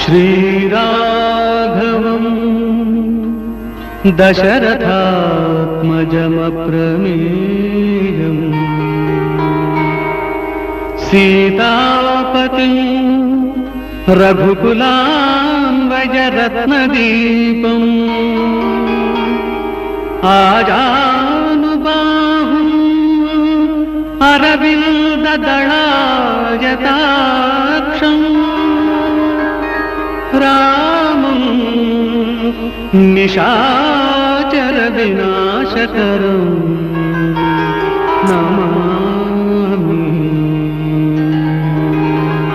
श्रीराघवम् दशरथात्मजमप्रमेयम् सीतापतिम् रघुकुलाम्बजरत्नदीपम् आजानुबाहुम् अरविन्ददळायताक्षम् रामम् निशाचरविनाशकरम् नमामि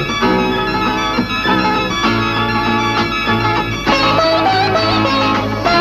Thank you.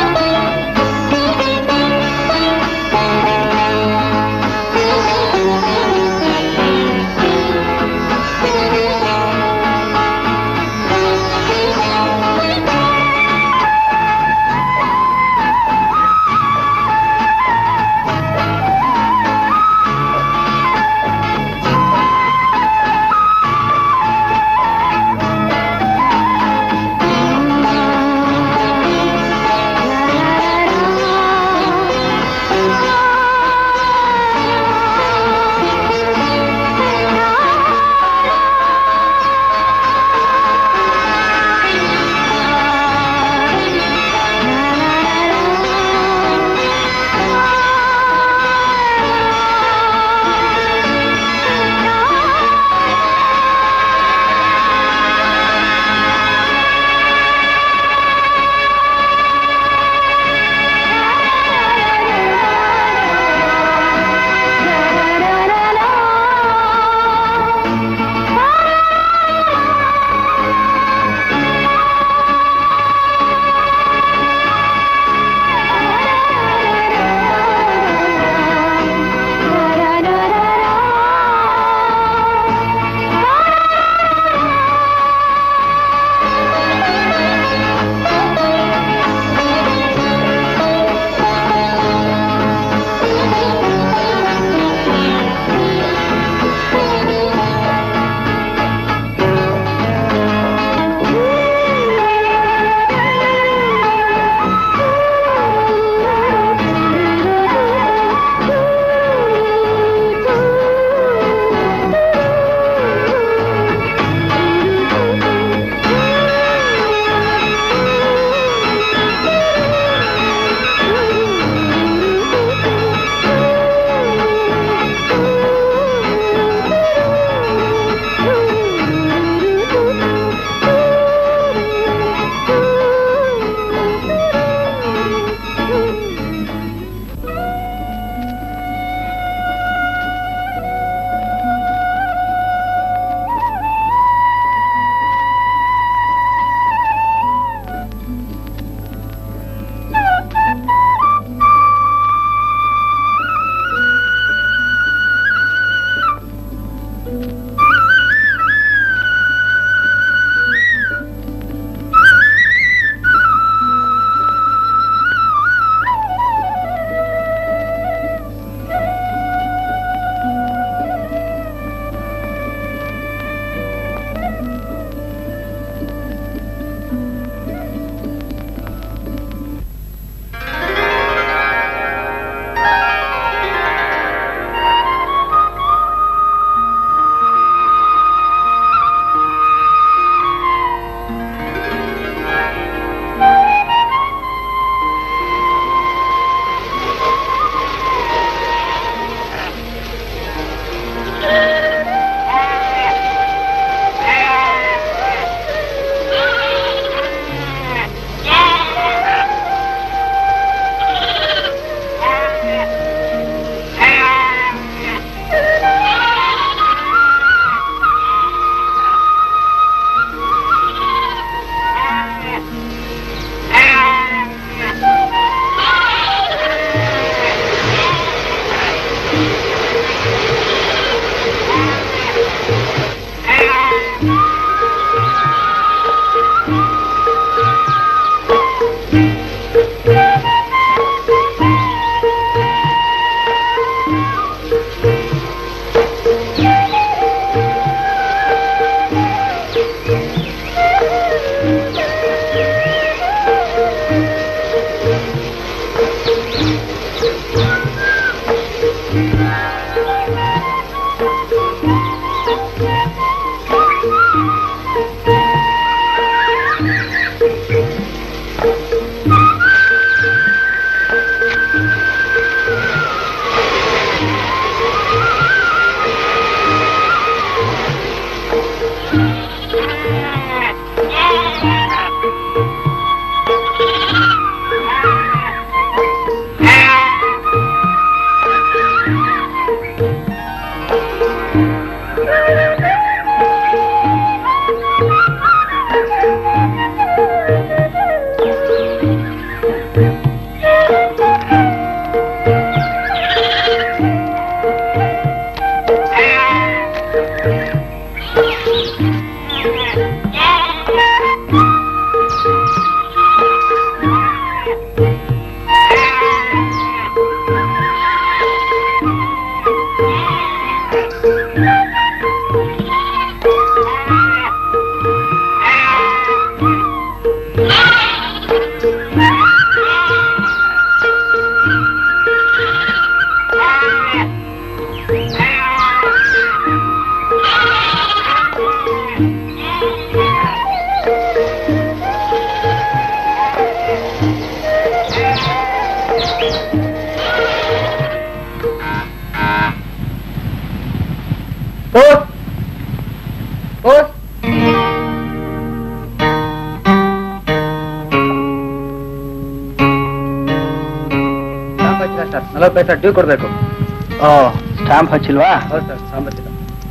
ಹಚ್ಚಿಲ್ಲ ಸರ್ ನಲವತ್ತು ಪೈಸಾ ಡ್ಯೂ ಕೊಡಬೇಕು ಓ ಸ್ಟಾಂಪ್ ಹಚ್ಚಿಲ್ವಾ ಹೌದು ಸರ್ ಸಾಂಬತ್ತಿಲ್ಲ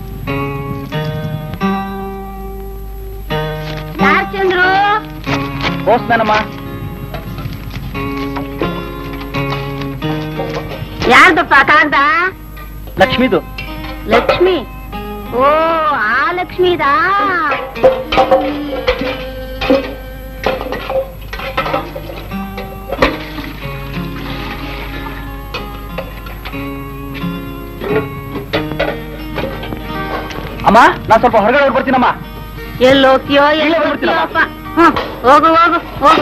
ಯಾರ್ ಚಂದ್ರು ಪೋಸ್ಟ್ಮ್ಯಾನಮ್ಮ ಯಾರ್ದಪ್ಪ ಕಾಗ್ದ ಲಕ್ಷ್ಮಿದು ಲಕ್ಷ್ಮಿ ಓ ಆ ಲಕ್ಷ್ಮಿದಾ ಅಮ್ಮ ನಾನ್ ಸ್ವಲ್ಪ ಹೊರಗಡೆ ಹೋಗ್ಬರ್ತೀನಮ್ಮ ಎಲ್ಲಿ ಹೋಗ್ತೀಯೋ ಎಲ್ಲಿ ಇಲ್ಲೇ ಬರ್ತೀನಮ್ಮ. ಹೋಗ್ತೀಯಪ್ಪ ಹ್ಮ್ ಹೋಗು ಹೋಗು ಹೋಗು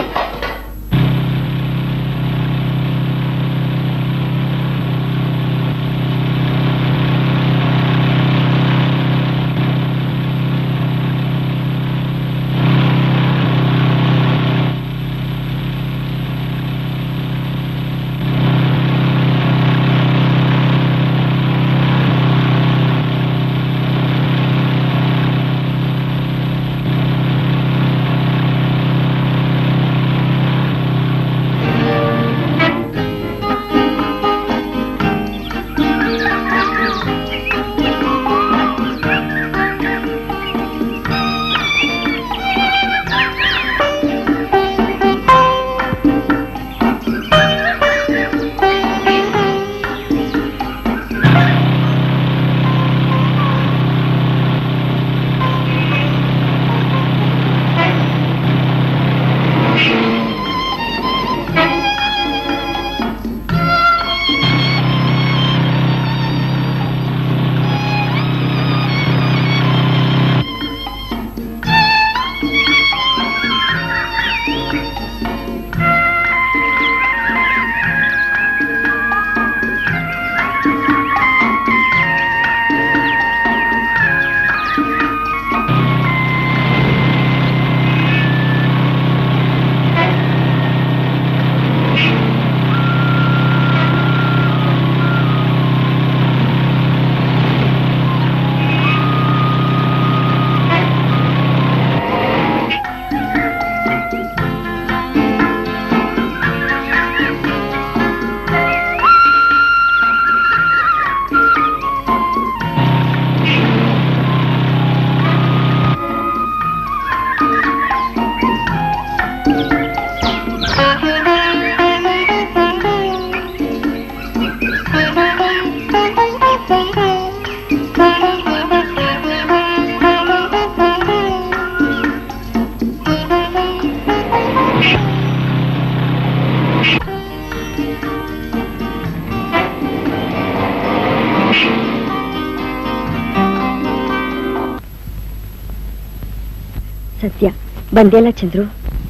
ಸದ್ಯ ಬಂದೆಲ್ಲ ಚಂದ್ರು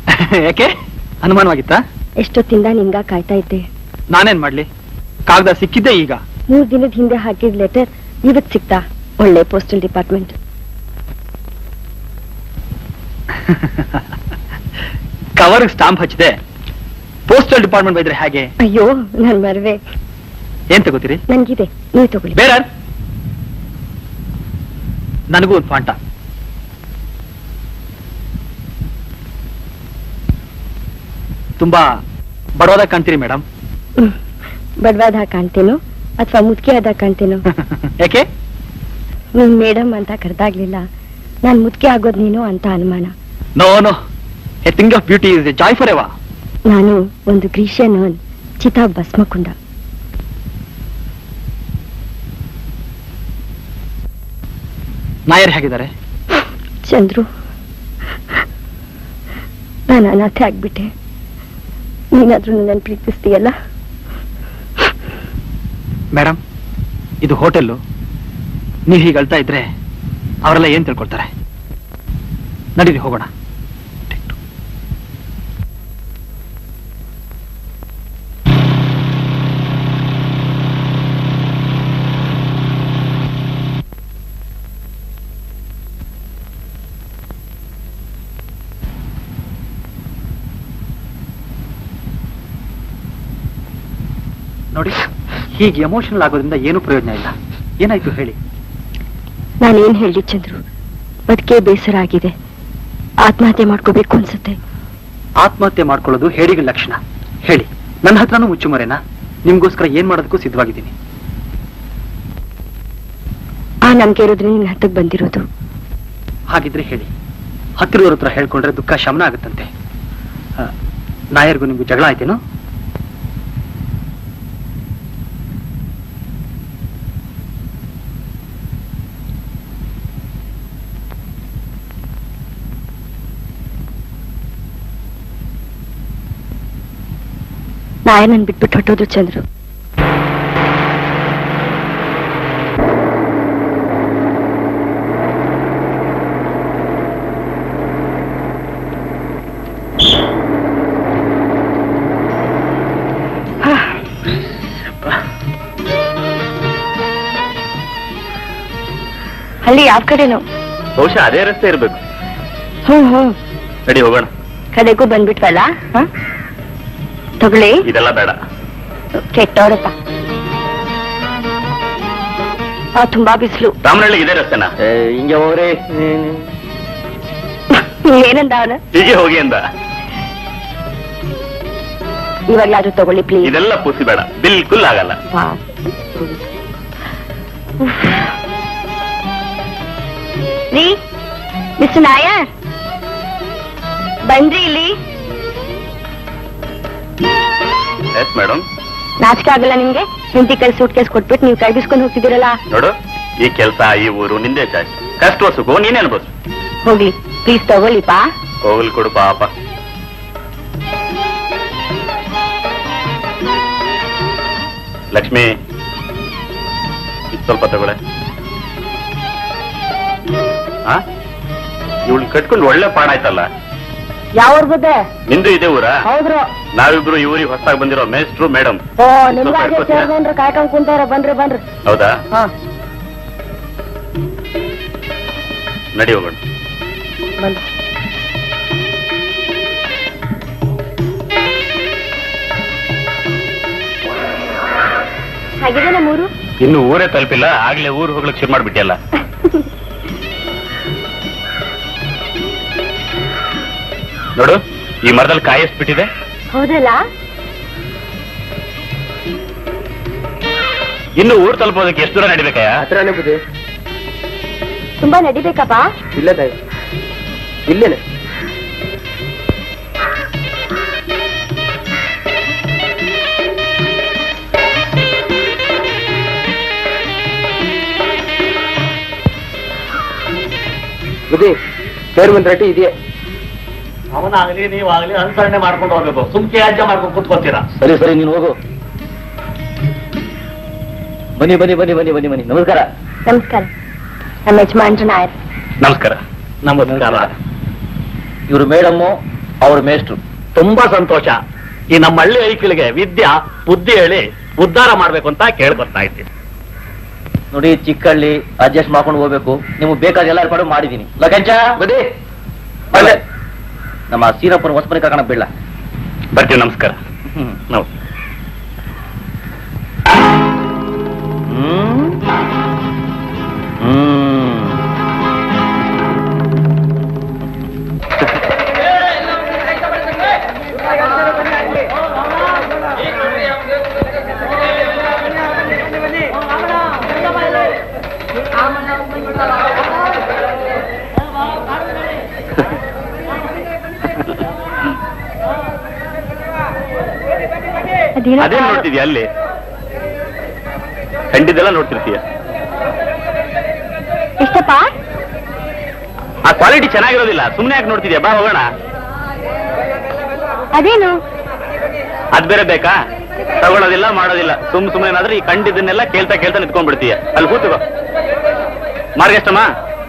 ಯಾಕೆ ಅನುಮಾನವಾಗಿತ್ತಾ ಎಷ್ಟೊತ್ತಿಂದ ನಿಂಗ ಕಾಯ್ತಾ ಇದ್ದೆ ನಾನೇನ್ ಮಾಡ್ಲಿ ಕಾಗದ ಸಿಕ್ಕಿದ್ದೆ ಈಗ ಮೂರ್ ದಿನದ ಹಿಂದೆ ಹಾಕಿದ ಲೆಟರ್ ಇವತ್ ಸಿಕ್ತಾ ಒಳ್ಳೆ ಪೋಸ್ಟಲ್ ಡಿಪಾರ್ಟ್ಮೆಂಟ್ ಕವರ್ ಸ್ಟಾಂಪ್ ಹಚ್ಚಿದೆ ಪೋಸ್ಟಲ್ ಡಿಪಾರ್ಟ್ಮೆಂಟ್ ಬೈದ್ರೆ ಹೇಗೆ ಅಯ್ಯೋ ನನ್ ಮರ್ವೆ ಏನ್ ತಗೋತೀರಿ ನನ್ಗಿದೆ ನೀವ್ ತಗೊಳ್ಳಿ ಬೇರೆ ನನಗೂ ಒಂದು ಫಾಂಟ ತುಂಬಾ ಬಡವಾದಾಗ ಕಾಣ್ತೀರಿ ಮೇಡಮ್ ಹ್ಮ್. ಬಡವಾದ ಕಾಣ್ತೇನೋ ಅಥವಾ ಮುದ್ಕೆ ಆದ ಕಾಣ್ತೇನೋ ಯಾಕೆ ನೀನ್ ಮೇಡಮ್ ಅಂತ ಕರೆದಾಗ್ಲಿಲ್ಲ ನಾನ್ ಮುದ್ಕೆ ಆಗೋದ್ ನೀನು ಅಂತ ಅನುಮಾನ no no a thing of beauty is a joy for ever ನಾನು ಒಂದು ಗ್ರೀಷನ್ ಚಿತಾ ಭಸ್ಮಕುಂಡ ನಾಯರ್ ಹೇಗಿದ್ದಾರೆ ಚಂದ್ರು ನಾನು ಅನಾಥೆ ಆಗ್ಬಿಟ್ಟೆ ನೀನಾದ್ರೂ ನನ್ನ ಪ್ರೀತಿಸ್ತೀಯಲ್ಲ ಮೇಡಮ್ ಇದು ಹೋಟೆಲ್ಲು ನೀವು ಹೀಗೆ ಅಳ್ತಾ ಇದ್ರೆ ಅವರೆಲ್ಲ ಏನ್ ತಿಳ್ಕೊಳ್ತಾರೆ ನಡೀರಿ ಹೋಗೋಣ ನೋಡಿ ಹೀಗೆ ಎಮೋಷನಲ್ ಆಗೋದ್ರಿಂದ ಏನು ಪ್ರಯೋಜನ ಇಲ್ಲ ಏನಾಯ್ತು ಹೇಳಿ ನಾನೇನ್ ಹೇಳಿ ಚಂದ್ರು ಬದುಕೆ ಬೇಸರ ಆಗಿದೆ ಆತ್ಮಹತ್ಯೆ ಮಾಡ್ಕೋಬೇಕು ಅನ್ಸುತ್ತೆ ಆತ್ಮಹತ್ಯೆ ಮಾಡ್ಕೊಳ್ಳೋದು ಹೇಡಿಗೆ ಲಕ್ಷಣ ಹೇಳಿ ನನ್ನ ಹತ್ರನೂ ಮುಚ್ಚುಮರೆನಾ ನಿಮ್ಗೋಸ್ಕರ ಏನ್ ಮಾಡೋದಕ್ಕೂ ಸಿದ್ಧವಾಗಿದ್ದೀನಿ ಆ ನಂಬಿಕೆ ಇರೋದ್ರಿಂದ ನಿನ್ ಹತ್ತಕ್ ಬಂದಿರೋದು ಹಾಗಿದ್ರೆ ಹೇಳಿ ಹತ್ತಿರದವ್ರ ಹತ್ರ ಹೇಳ್ಕೊಂಡ್ರೆ ದುಃಖ ಶಮನ ಆಗುತ್ತಂತೆ ಆ, ನಾಯರ್ಗೂ ನಿಮ್ಗೂ ಜಗಳ ಆಯ್ತೇನೋ ನಾಯ ನನ್ ಬಿಟ್ಬಿಟ್ಟು ಹೊಟ್ಟೋದು ಚಂದ್ರು ಅಲ್ಲಿ ಯಾವ ಕಡೆನೋ ಬಹುಶಃ ಅದೇ ರಸ್ತೆ ಇರ್ಬೇಕು ಹ್ಮ್ ಹ್ಮ್ ನಡಿ ಹೋಗೋಣ ಕಡೆಗೂ ಬಂದ್ಬಿಟ್ವಲ್ಲ ಹ? ತಗೊಳ್ಳಿ ಇದೆಲ್ಲ ಬೇಡ ಕೆಟ್ಟವ್ರಪ್ಪ ಆ ತುಂಬಾ ಬಿಸಿಲು ರಾಮನಹಳ್ಳಿಗೆ ಇದೇ ರಸ್ತೆನಾ ಹಿಂಗೆ ಹೋಗ್ರಿ ಏನಂದ ಅವನು ಹೀಗೆ ಹೋಗಿ ಅಂದ ಇವಾಗ್ಲಾದ್ರೂ ತಗೊಳ್ಳಿ ಪ್ಲೀಸ್ ಇದೆಲ್ಲ ಪೂಸಿ ಬೇಡ ಬಿಲ್ಕುಲ್ ಆಗಲ್ಲ ರೀ ಮಿಸ್ಟರ್ ನಾಯರ್ ಬನ್ರಿ ಇಲ್ಲಿ ಎಸ್ ಮೇಡಮ್ ನಾಚಿಕೆ ಆಗಲ್ಲ ನಿಮ್ಗೆ ಹಿಂದಿ ಕೈ ಸೂಟ್ ಕೇಸ್ ಕೊಟ್ಬಿಟ್ಟು ನೀವು ಕೈ ಬಿಸ್ಕೊಂಡು ಹೋಗ್ತಿದ್ದೀರಲ್ಲ ನೋಡು ಈ ಕೆಲಸ ಈ ಊರು ನಿಂದೆ ಚಾಯ್ಸ್ ಕಷ್ಟ ಸುಖ ನೀನೇ ಅನ್ಬೋದು ಹೋಗ್ಲಿ ಪ್ಲೀಸ್ ತಗೊಳ್ಳಿಪಾ ಹೋಗ್ಲಿ ಕೊಡು ಪಾಪ ಲಕ್ಷ್ಮಿ ಇದು ಸ್ವಲ್ಪ ತಗೊಳೆ ಆ ಇವಳು ಕಟ್ಕೊಂಡು ಒಳ್ಳೆ ಪಾಡ ಆಯ್ತಲ್ಲ ಯಾವ ಊರ್ಗದೆ ನಿಂದು ಇದೆ ಊರ ಹೌದ್ರು ನಾವಿಬ್ರು ಈ ಊರಿಗೆ ಹೊಸದಾಗಿ ಬಂದಿರೋ ಮೇಸ್ಟ್ರು ಮೇಡಮ್ ಓ ನಿಮ್ಗೆ ಹಾಗೆ ಸೇರ್ಕೊಂಡ್ರೆ ಕಾಯ್ಕೊಂಡ್ ಕುಂತಾರ ಬನ್ರಿ ಬನ್ರಿ ಹೌದಾ ಹಾ ನಡಿ ಹೋಗೋಣ ಬನ್ರಿ ಹಾಗಿದೆ ನಮ್ಮೂರು ಇನ್ನು ಊರೇ ತಲುಪಿಲ್ಲ ಆಗ್ಲೇ ಊರು ಹೋಗ್ಲಿಕ್ಕೆ ಶುರು ಮಾಡ್ಬಿಟ್ಟಿಯಲ್ಲ ನೋಡು ಈ ಮರದಲ್ಲಿ ಕಾಯಿ ಎಷ್ಟು ಬಿಟ್ಟಿದೆ ಹೌದಲ್ಲ ಇನ್ನು ಊರ್ ತಲುಪೋದಕ್ಕೆ ಎಷ್ಟು ದೂರ ನಡಿಬೇಕಯ್ಯ ಹತ್ರನೇ ಬುದ್ಧಿ ತುಂಬಾ ನಡಿಬೇಕಪ್ಪ ಇಲ್ಲೇ ತಾಯಿ ಇಲ್ಲೇನೆ ಬುದ್ಧಿ ಚೇರ್ಮನ್ ರೆಡ್ಡಿ ಇದೆಯೇ ಅವನಾಗ್ಲಿ ನೀವಾಗ್ಲಿ ಅನುಸರಣೆ ಮಾಡ್ಕೊಂಡು ಹೋಗ್ಬೇಕು ಸುಮ್ಕೆ ಅಜ್ಜ ಮಾಡ್ಕೊಂಡು ಕೂತ್ಕೊತೀರಾ ಸರಿ ಸರಿ ನೀನು ಹೋಗು ಬನ್ನಿ ಬನ್ನಿ ಬನ್ನಿ ಬನ್ನಿ ಬನ್ನಿ ಬನ್ನಿ ನಮಸ್ಕಾರ ನಮಸ್ಕಾರ ನಮ್ಮ ಯಜಮಾನ್ರು ನಾಯರ್ ನಮಸ್ಕಾರ ನಮಸ್ಕಾರ ಇವರು ಮೇಡಮ್ಮು ಅವ್ರ ಮೇಷ್ಟ್ರು ತುಂಬಾ ಸಂತೋಷ ಈ ನಮ್ಮ ಹಳ್ಳಿ ಐಕ್ಳಿಗೆ ವಿದ್ಯಾ ಬುದ್ಧಿ ಹೇಳಿ ಉದ್ಧಾರ ಮಾಡ್ಬೇಕು ಅಂತ ಕೇಳಿ ಬರ್ತಾ ಇದ್ದೀನಿ ನೋಡಿ ಚಿಕ್ಕಳ್ಳಿ ಅಡ್ಜಸ್ಟ್ ಮಾಡ್ಕೊಂಡು ಹೋಗ್ಬೇಕು ನಿಮ್ಗೆ ಬೇಕಾದ ಎಲ್ಲ ಏರ್ಪಾಡು ಮಾಡಿದೀನಿ ಲಗಂಚ ಬದಿ ಬಲ್ಲೆ. ನಮ್ಮ ಸೀರಪ್ಪನ ಹೊಸಮನೆ ಕರ್ಕಣ ಬಿಡ್ಲ ಬರ್ತೀವಿ ನಮಸ್ಕಾರ ನಾವು ಹ್ಮ್ ಹ್ಮ್ ಅದೇನೋ ಅದೇ ನೋಡ್ತಿದ್ಯಾ ಅಲ್ಲಿ ಕಂಡಿದ್ದೆಲ್ಲ ನೋಡ್ತಿರ್ತೀಯ ಎಷ್ಟಪ್ಪ ಆ ಕ್ವಾಲಿಟಿ ಚೆನ್ನಾಗಿರೋದಿಲ್ಲ ಸುಮ್ನೆ ಯಾಕೆ ನೋಡ್ತಿದ್ಯಾ ಬಾ ಹೋಗೋಣ ಅದೇನು ಅದ್ ಬೇರೆ ಬೇಕಾ ತಗೊಳ್ಳೋದಿಲ್ಲ ಮಾಡೋದಿಲ್ಲ ಸುಮ್ ಸುಮ್ಮನೆ ಏನಾದ್ರೆ ಈ ಕಂಡಿದ್ದನ್ನೆಲ್ಲ ಕೇಳ್ತಾ ಕೇಳ್ತಾ ನಿಂತ್ಕೊಂಡ್ಬಿಡ್ತೀಯ ಅಲ್ಲಿ ಕೂತ್ಕೋ ಮಾರ್ಗಷ್ಟಮ್ಮ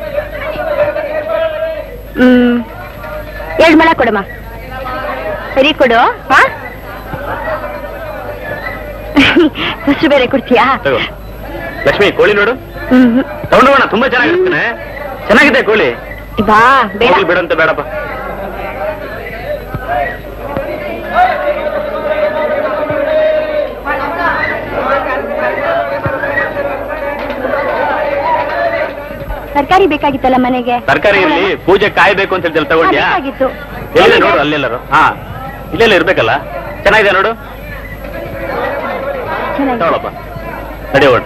ಹ್ಮ್ ಎರಡ್ ಮಳ ಕೊಡಮ್ಮ ಸರಿ ಕೊಡು ಹಾ ಹೊಸರು ಬೇರೆ ಕೊಡ್ತೀಯಾ ತಗೋ ಲಕ್ಷ್ಮಿ ಕೋಳಿ ನೋಡು ಹ್ಮ್ ತಗೊಂಡು ಹೋಗೋಣ ತುಂಬಾ ಚೆನ್ನಾಗಿರ್ತಾನೆ ಚೆನ್ನಾಗಿದೆ ಕೋಳಿ ಬಾ ಬೇಡ ಹೋಗ್ಲಿ ಬಿಡಂತ ಬೇಡಪ್ಪ ತರಕಾರಿ ಬೇಕಾಗಿತ್ತಲ್ಲ ಮನೆಗೆ ತರಕಾರಿ ಇರ್ಲಿ ಪೂಜೆ ಕಾಯ್ಬೇಕು ಅಂತ ಹೇಳಿ ತಗೊಂಡ್ಯಾ ಬೇಕಾಗಿತ್ತು ಎಲ್ಲಿದೆ ನೋಡು ಅಲ್ಲೆಲ್ಲರು ಹಾ ಇಲ್ಲೆಲ್ಲ ಇರ್ಬೇಕಲ್ಲ ಚೆನ್ನಾಗಿದೆ ನೋಡು ಚೆನ್ನಾಗಿದೆ. ತಗೊಳಪ್ಪ ನಡಿ ಹೊರಡು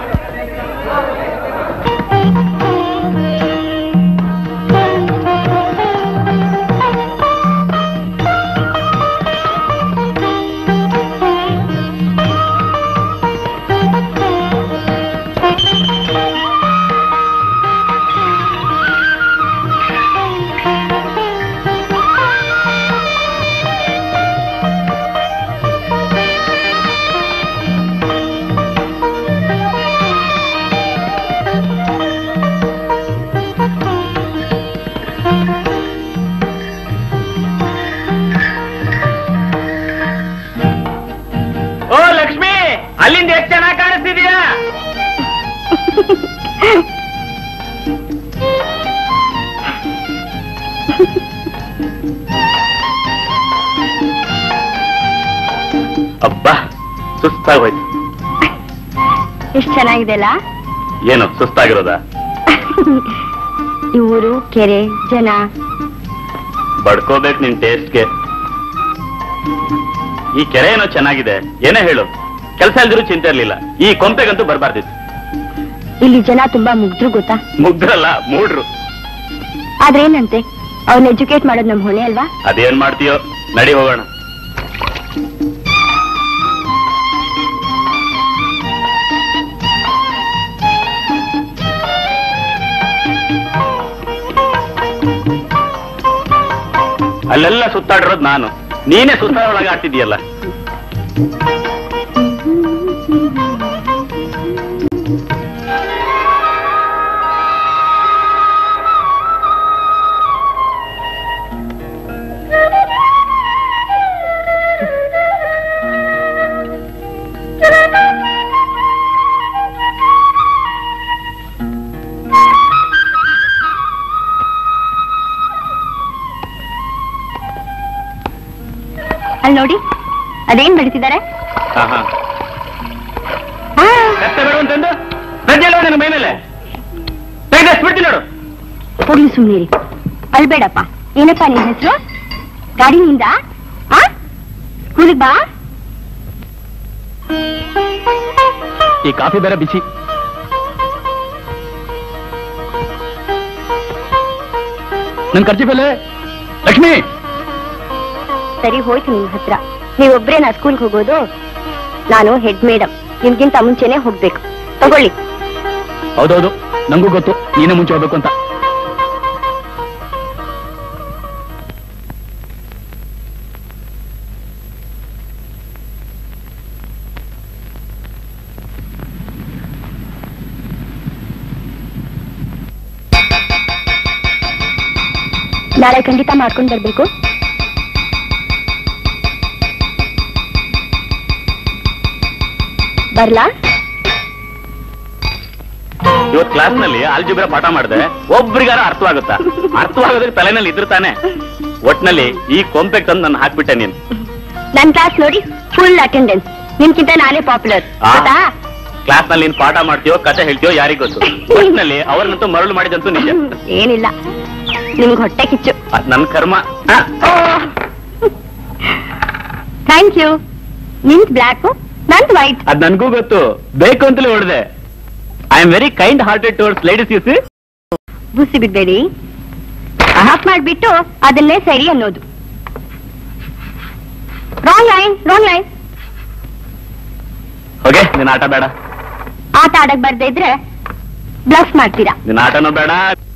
ಓ ಲಕ್ಷ್ಮಿ ಅಲ್ಲಿಂದ ಎಷ್ಟು ಚೆನ್ನಾಗಿ ಕಾಣಿಸ್ತಿದೀಯಾ ಅಬ್ಬಾ ಸುಸ್ತಾಗೋಯ್ತು ಎಷ್ಟು ಚೆನ್ನಾಗಿದೆ ಅಲ್ಲ ಏನು ಸುಸ್ತಾಗಿರೋದ ಈ ಊರು ಕೆರೆ ಜನ ಬಡ್ಕೋಬೇಕು ನಿನ್ ಟೇಸ್ಟ್ಗೆ ಈ ಕೆರೆ ಏನೋ ಚೆನ್ನಾಗಿದೆ ಏನೇ ಹೇಳು ಕೆಲಸ ಇಲ್ದಿರೂ ಚಿಂತೆ ಇರ್ಲಿಲ್ಲ ಈ ಕೊಂಪೆಗಂತೂ ಬರಬಾರ್ದಿತ್ತು ಇಲ್ಲಿ ಜನ ತುಂಬಾ ಮುಗ್ದ್ರು ಗೊತ್ತಾ ಮುಗ್ದ್ರಲ್ಲ ಮೂಡ್ರು ಆದ್ರೆ ಏನಂತೆ ಅವ್ನ ಎಜುಕೇಟ್ ಮಾಡೋದು ನಮ್ ಹೊಣೆ ಅಲ್ವಾ ಅದೇನ್ ಮಾಡ್ತೀಯೋ ನಡಿ ಹೋಗೋಣ ಅಲ್ಲೆಲ್ಲ ಸುತ್ತಾಡಿರೋದು ನಾನು ನೀನೇ ಸುತ್ತ ಒಳಗೆ ಆಡ್ತಿದ್ಯಲ್ಲ ಅಲ್ಲಿ ನೋಡಿ ಅದೇನ್ ಬೆಳೆಸಿದ್ದಾರೆ ಹಾ ಹಾ ಕತ್ತೆ ಬೇಡ ಅಂತಂದು ರಜೆ ಇಲ್ಲ ನನ್ನ ಮೈ ಮೇಲೆ ಬಿಡ್ತೀನಿ ನೋಡು ಹೋಗ್ಲಿ ಸುಮ್ಮನಿರಿ ಅಳ್ಬೇಡಪ್ಪ ಏನಪ್ಪ ನಿನ್ ಹೆಸರು ಗಾಡಿನಿಂದ ಆ ಸ್ಕೂಲಿಗೆ ಬಾ ಈ ಕಾಫಿ ಬೇರೆ ಬಿಸಿ ನನ್ ಖರ್ಚು ಬೆಲೆ ಲಕ್ಷ್ಮಿ ಸರಿ ಹೋಯ್ತು ನಿಮ್ ಹತ್ರ ನೀವೊಬ್ರೇ ನಾ ಸ್ಕೂಲ್ಗೆ ಹೋಗೋದು ನಾನು ಹೆಡ್ ಮೇಡಮ್ ನಿಮ್ಗಿಂತ ಮುಂಚೆನೆ ಹೋಗ್ಬೇಕು ತಗೊಳ್ಳಿ ಹೌದೌದು ನಂಗೂ ಗೊತ್ತು ನೀನೇ ಮುಂಚೆ ಹೋಗ್ಬೇಕು ಅಂತ ನಾಳೆ ಖಂಡಿತ ಮಾಡ್ಕೊಂಡ್ ಬರ್ಬೇಕು ಬರ್ಲಾ ಇವತ್ ಕ್ಲಾಸ್ ನಲ್ಲಿ ಆಲ್ಜಿಬ್ರ ಪಾಠ ಮಾಡಿದೆ ಒಬ್ರಿಗಾರ ಅರ್ಥವಾಗುತ್ತಾ ಅರ್ಥವಾಗೋದ್ರೆ ತಲೆನಲ್ಲಿ ಇದ್ರ ತಾನೆ ಒಟ್ನಲ್ಲಿ ಈ ಕೊಂಪೆಗೆ ತಂದು ನನ್ನ ಹಾಕ್ಬಿಟ್ಟೆ ನೀನು ನನ್ ಕ್ಲಾಸ್ ನೋಡಿ ಫುಲ್ ಅಟೆಂಡೆನ್ಸ್ ನಿಮ್ಗಿಂತ ನಾನೇ ಪಾಪ್ಯುಲರ್ ಆ. ಗೊತ್ತಾ ಕ್ಲಾಸ್ ನಲ್ಲಿ ನೀನ್ ಪಾಠ ಮಾಡ್ತೀಯೋ ಕತೆ ಹೇಳ್ತೀಯೋ ಯಾರಿಗ್ ಗೊತ್ತು ಒಟ್ನಲ್ಲಿ ಅವ್ರನ್ನಂತೂ ಮರಳು ಮಾಡಿದಂತೂ ನಿಜ ಏನಿಲ್ಲ ನಿಮ್ಗೆ ಹೊಟ್ಟೆ ಕಿಚ್ಚು ಅದ್ ನನ್ ಕರ್ಮ ಆ, ಥ್ಯಾಂಕ್ ಯು ನಿಮ್ದು ಬ್ಲ್ಯಾಕು ನಂದು ವೈಟ್ ಅದ್ ನನ್ಗೂ ಗೊತ್ತು ಬೇಕು ಅಂತಲೇ ಹೊಡೆದೆ I am very kind hearted towards ladies you see busy ಬಿಡ್ಬೇಡಿ ಹಾಫ್ ಮಾಡ್ಬಿಟ್ಟು ಅದನ್ನೇ ಸರಿ ಅನ್ನೋದು ರಾಂಗ್ ಲೈನ್ ರಾಂಗ್ ಲೈನ್ ಹೋಗೆ ನಿನ್ ಆಟ ಬೇಡ ಆಟ ಆಡಕ್ ಬರ್ದೇ ಇದ್ರೆ ಬ್ಲಫ್ ಮಾಡ್ತೀರಾ ನಿನ್ ಆಟನೂ ಬೇಡ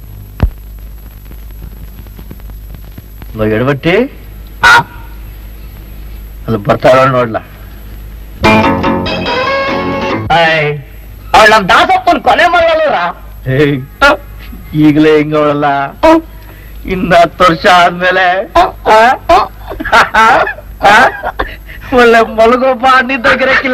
ಎಡಬಟ್ಟಿ ಅದು ಬರ್ತಾಳ ನೋಡ್ಲ ಅವಳು ನಮ್ ದಾಸಪ್ಪನ್ ಕೊಲೆ ಮಾಡಲ್ಲ ಈಗಲೇ ಹಿಂಗವಳಲ್ಲ ಇನ್ನ ಹತ್ತು ವರ್ಷ ಆದ್ಮೇಲೆ ಒಳ್ಳೆ ಮಲಗೊಬ್ಬ ನಿದ್ದಾಗಿರಕ್ಕಿಲ್ಲ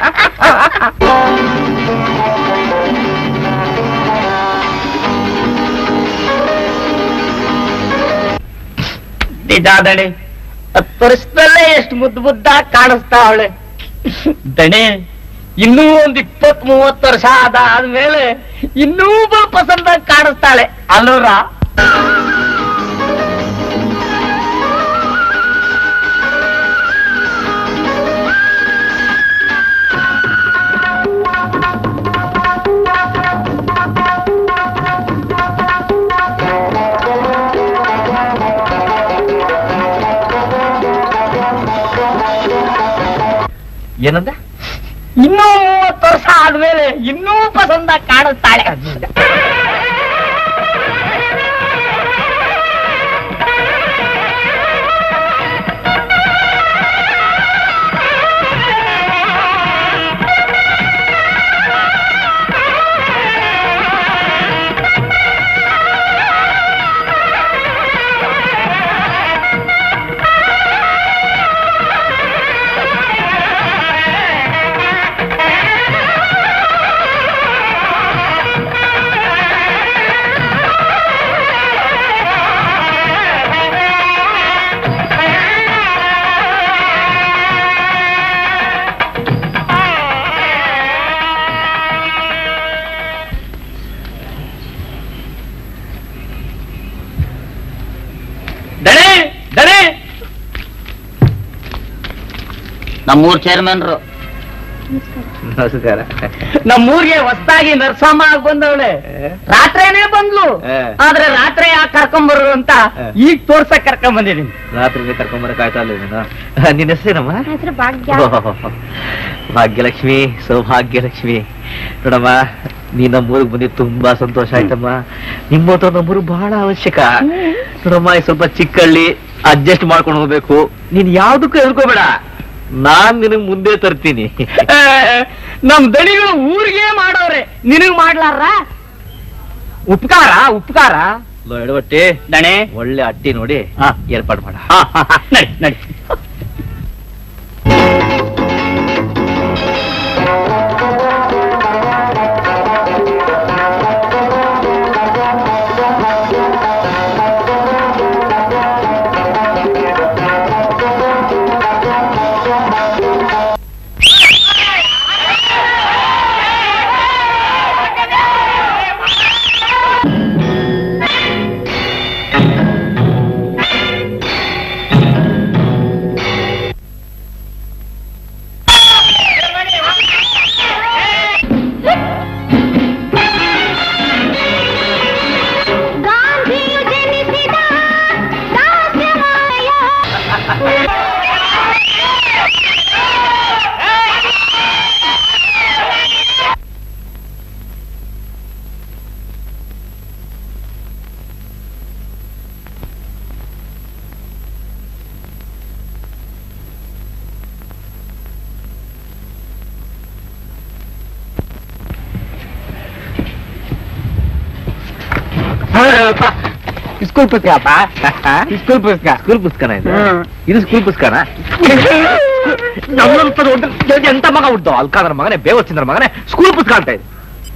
ನಿಜ ದಣಿ ಹತ್ತು ವರ್ಷದಲ್ಲೇ ಎಷ್ಟು ಮುದ್ದು ಮುದ್ದಾಗಿ ಕಾಣಿಸ್ತಾ ಅವಳೆ ದಣಿ ಇನ್ನೂ ಒಂದ್ ಇಪ್ಪತ್ ಮೂವತ್ತು ವರ್ಷ ಅದಾದ್ಮೇಲೆ ಇನ್ನೂ ಬಹಳ ಪಸಂದಾಗಿ ಕಾಣಿಸ್ತಾಳೆ ಅಲ್ಲೂರ ಏನಂದ ಇನ್ನೂ ಮೂವತ್ತು ವರ್ಷ ಆದ್ಮೇಲೆ ಇನ್ನೂ ಪಸಂದ ಕಾಣಿಸ್ತಾಳೆ ದಣೆ ದಣೆ ನಮ್ಮೂರ್ ಚೇರ್ಮನ್ರು ನಮಸ್ಕಾರ ನಮ್ಮೂರ್ಗೆ ಹೊಸದಾಗಿ ನರ್ಸಮ್ಮ ಆಗ್ ಬಂದವಳೆ ರಾತ್ರಿನೇ ಬಂದ್ಲು ಏ. ಆದ್ರೆ ರಾತ್ರಿ ಯಾಕೆ ಕರ್ಕೊಂಬರು ಅಂತ ಏ. ಈಗ ತೋರ್ಸಕ್ ಕರ್ಕೊಂಡ್ ಬಂದಿದೀನಿ ರಾತ್ರಿ ಕರ್ಕೊಂಬರಕ್ ಆಯ್ತಾ ಇಲ್ಲ ನೀನು ನಿನ್ನ ಹೆಸರೇನಮ್ಮ ಹೆಸರು ಭಾಗ್ಯ ಭಾಗ್ಯಲಕ್ಷ್ಮಿ ಸೌಭಾಗ್ಯಲಕ್ಷ್ಮಿ ನೋಡಮ್ಮ ನೀ ನಮ್ಮೂರಿಗೆ ಬಂದಿದ್ದು ತುಂಬಾ ಸಂತೋಷ ಆಯ್ತಮ್ಮ ನಿಮ್ಮತ್ರ ನಮ್ಮೂರು ಬಹಳ ಅವಶ್ಯಕ ನೋಡಮ್ಮ ಈ ಸ್ವಲ್ಪ ಚಿಕ್ಕಳ್ಳಿ ಅಡ್ಜಸ್ಟ್ ಮಾಡ್ಕೊಂಡು ಹೋಗ್ಬೇಕು ನೀನ್ ಯಾವ್ದಕ್ಕೂ ಹೆದರ್ಕೋಬೇಡ ನಾನ್ ನಿನಗ್ ಮುಂದೆ ತರ್ತೀನಿ ಏ, ನಮ್ ದಣಿಗಳು ಊರಿಗೆ ಮಾಡವ್ರೆ ನಿನಗ್ ಮಾಡ್ಲಾರ ಉಪಕಾರ ಉಪಕಾರ ಲೋ, ಎಡವಟ್ಟಿ ದಣೆ ಒಳ್ಳೆ ಅಟ್ಟಿ ನೋಡಿ ಹಾ. ಏರ್ಪಾಡು ಮಾಡ ಹಾ, ಹಾ, ಹಾ, ನಡಿ ನಡಿ ಗಾಂಧಿಯು ಜನಿಸಿದ ದಾಸ್ಯವಾಯ. ಸ್ಕೂಲ್ ಪುಸ್ತಕ ಅಪ್ಪ ಸ್ಕೂಲ್ ಪುಸ್ತಕ ಸ್ಕೂಲ್ ಪುಸ್ತಕನ ಇದು ಹ್ಮ್. ಇದು ಸ್ಕೂಲ್ ಪುಸ್ತಕನ ಎಂತ ಮಗ ಹುಡ್ದು ಅಲ್ಕಾದ್ರ ಮಗನೇ ಬೇವಚ್ಚಿಂದ್ರ ಮಗನೇ ಸ್ಕೂಲ್ ಪುಸ್ತಕ ಅಂತ ಇದೆ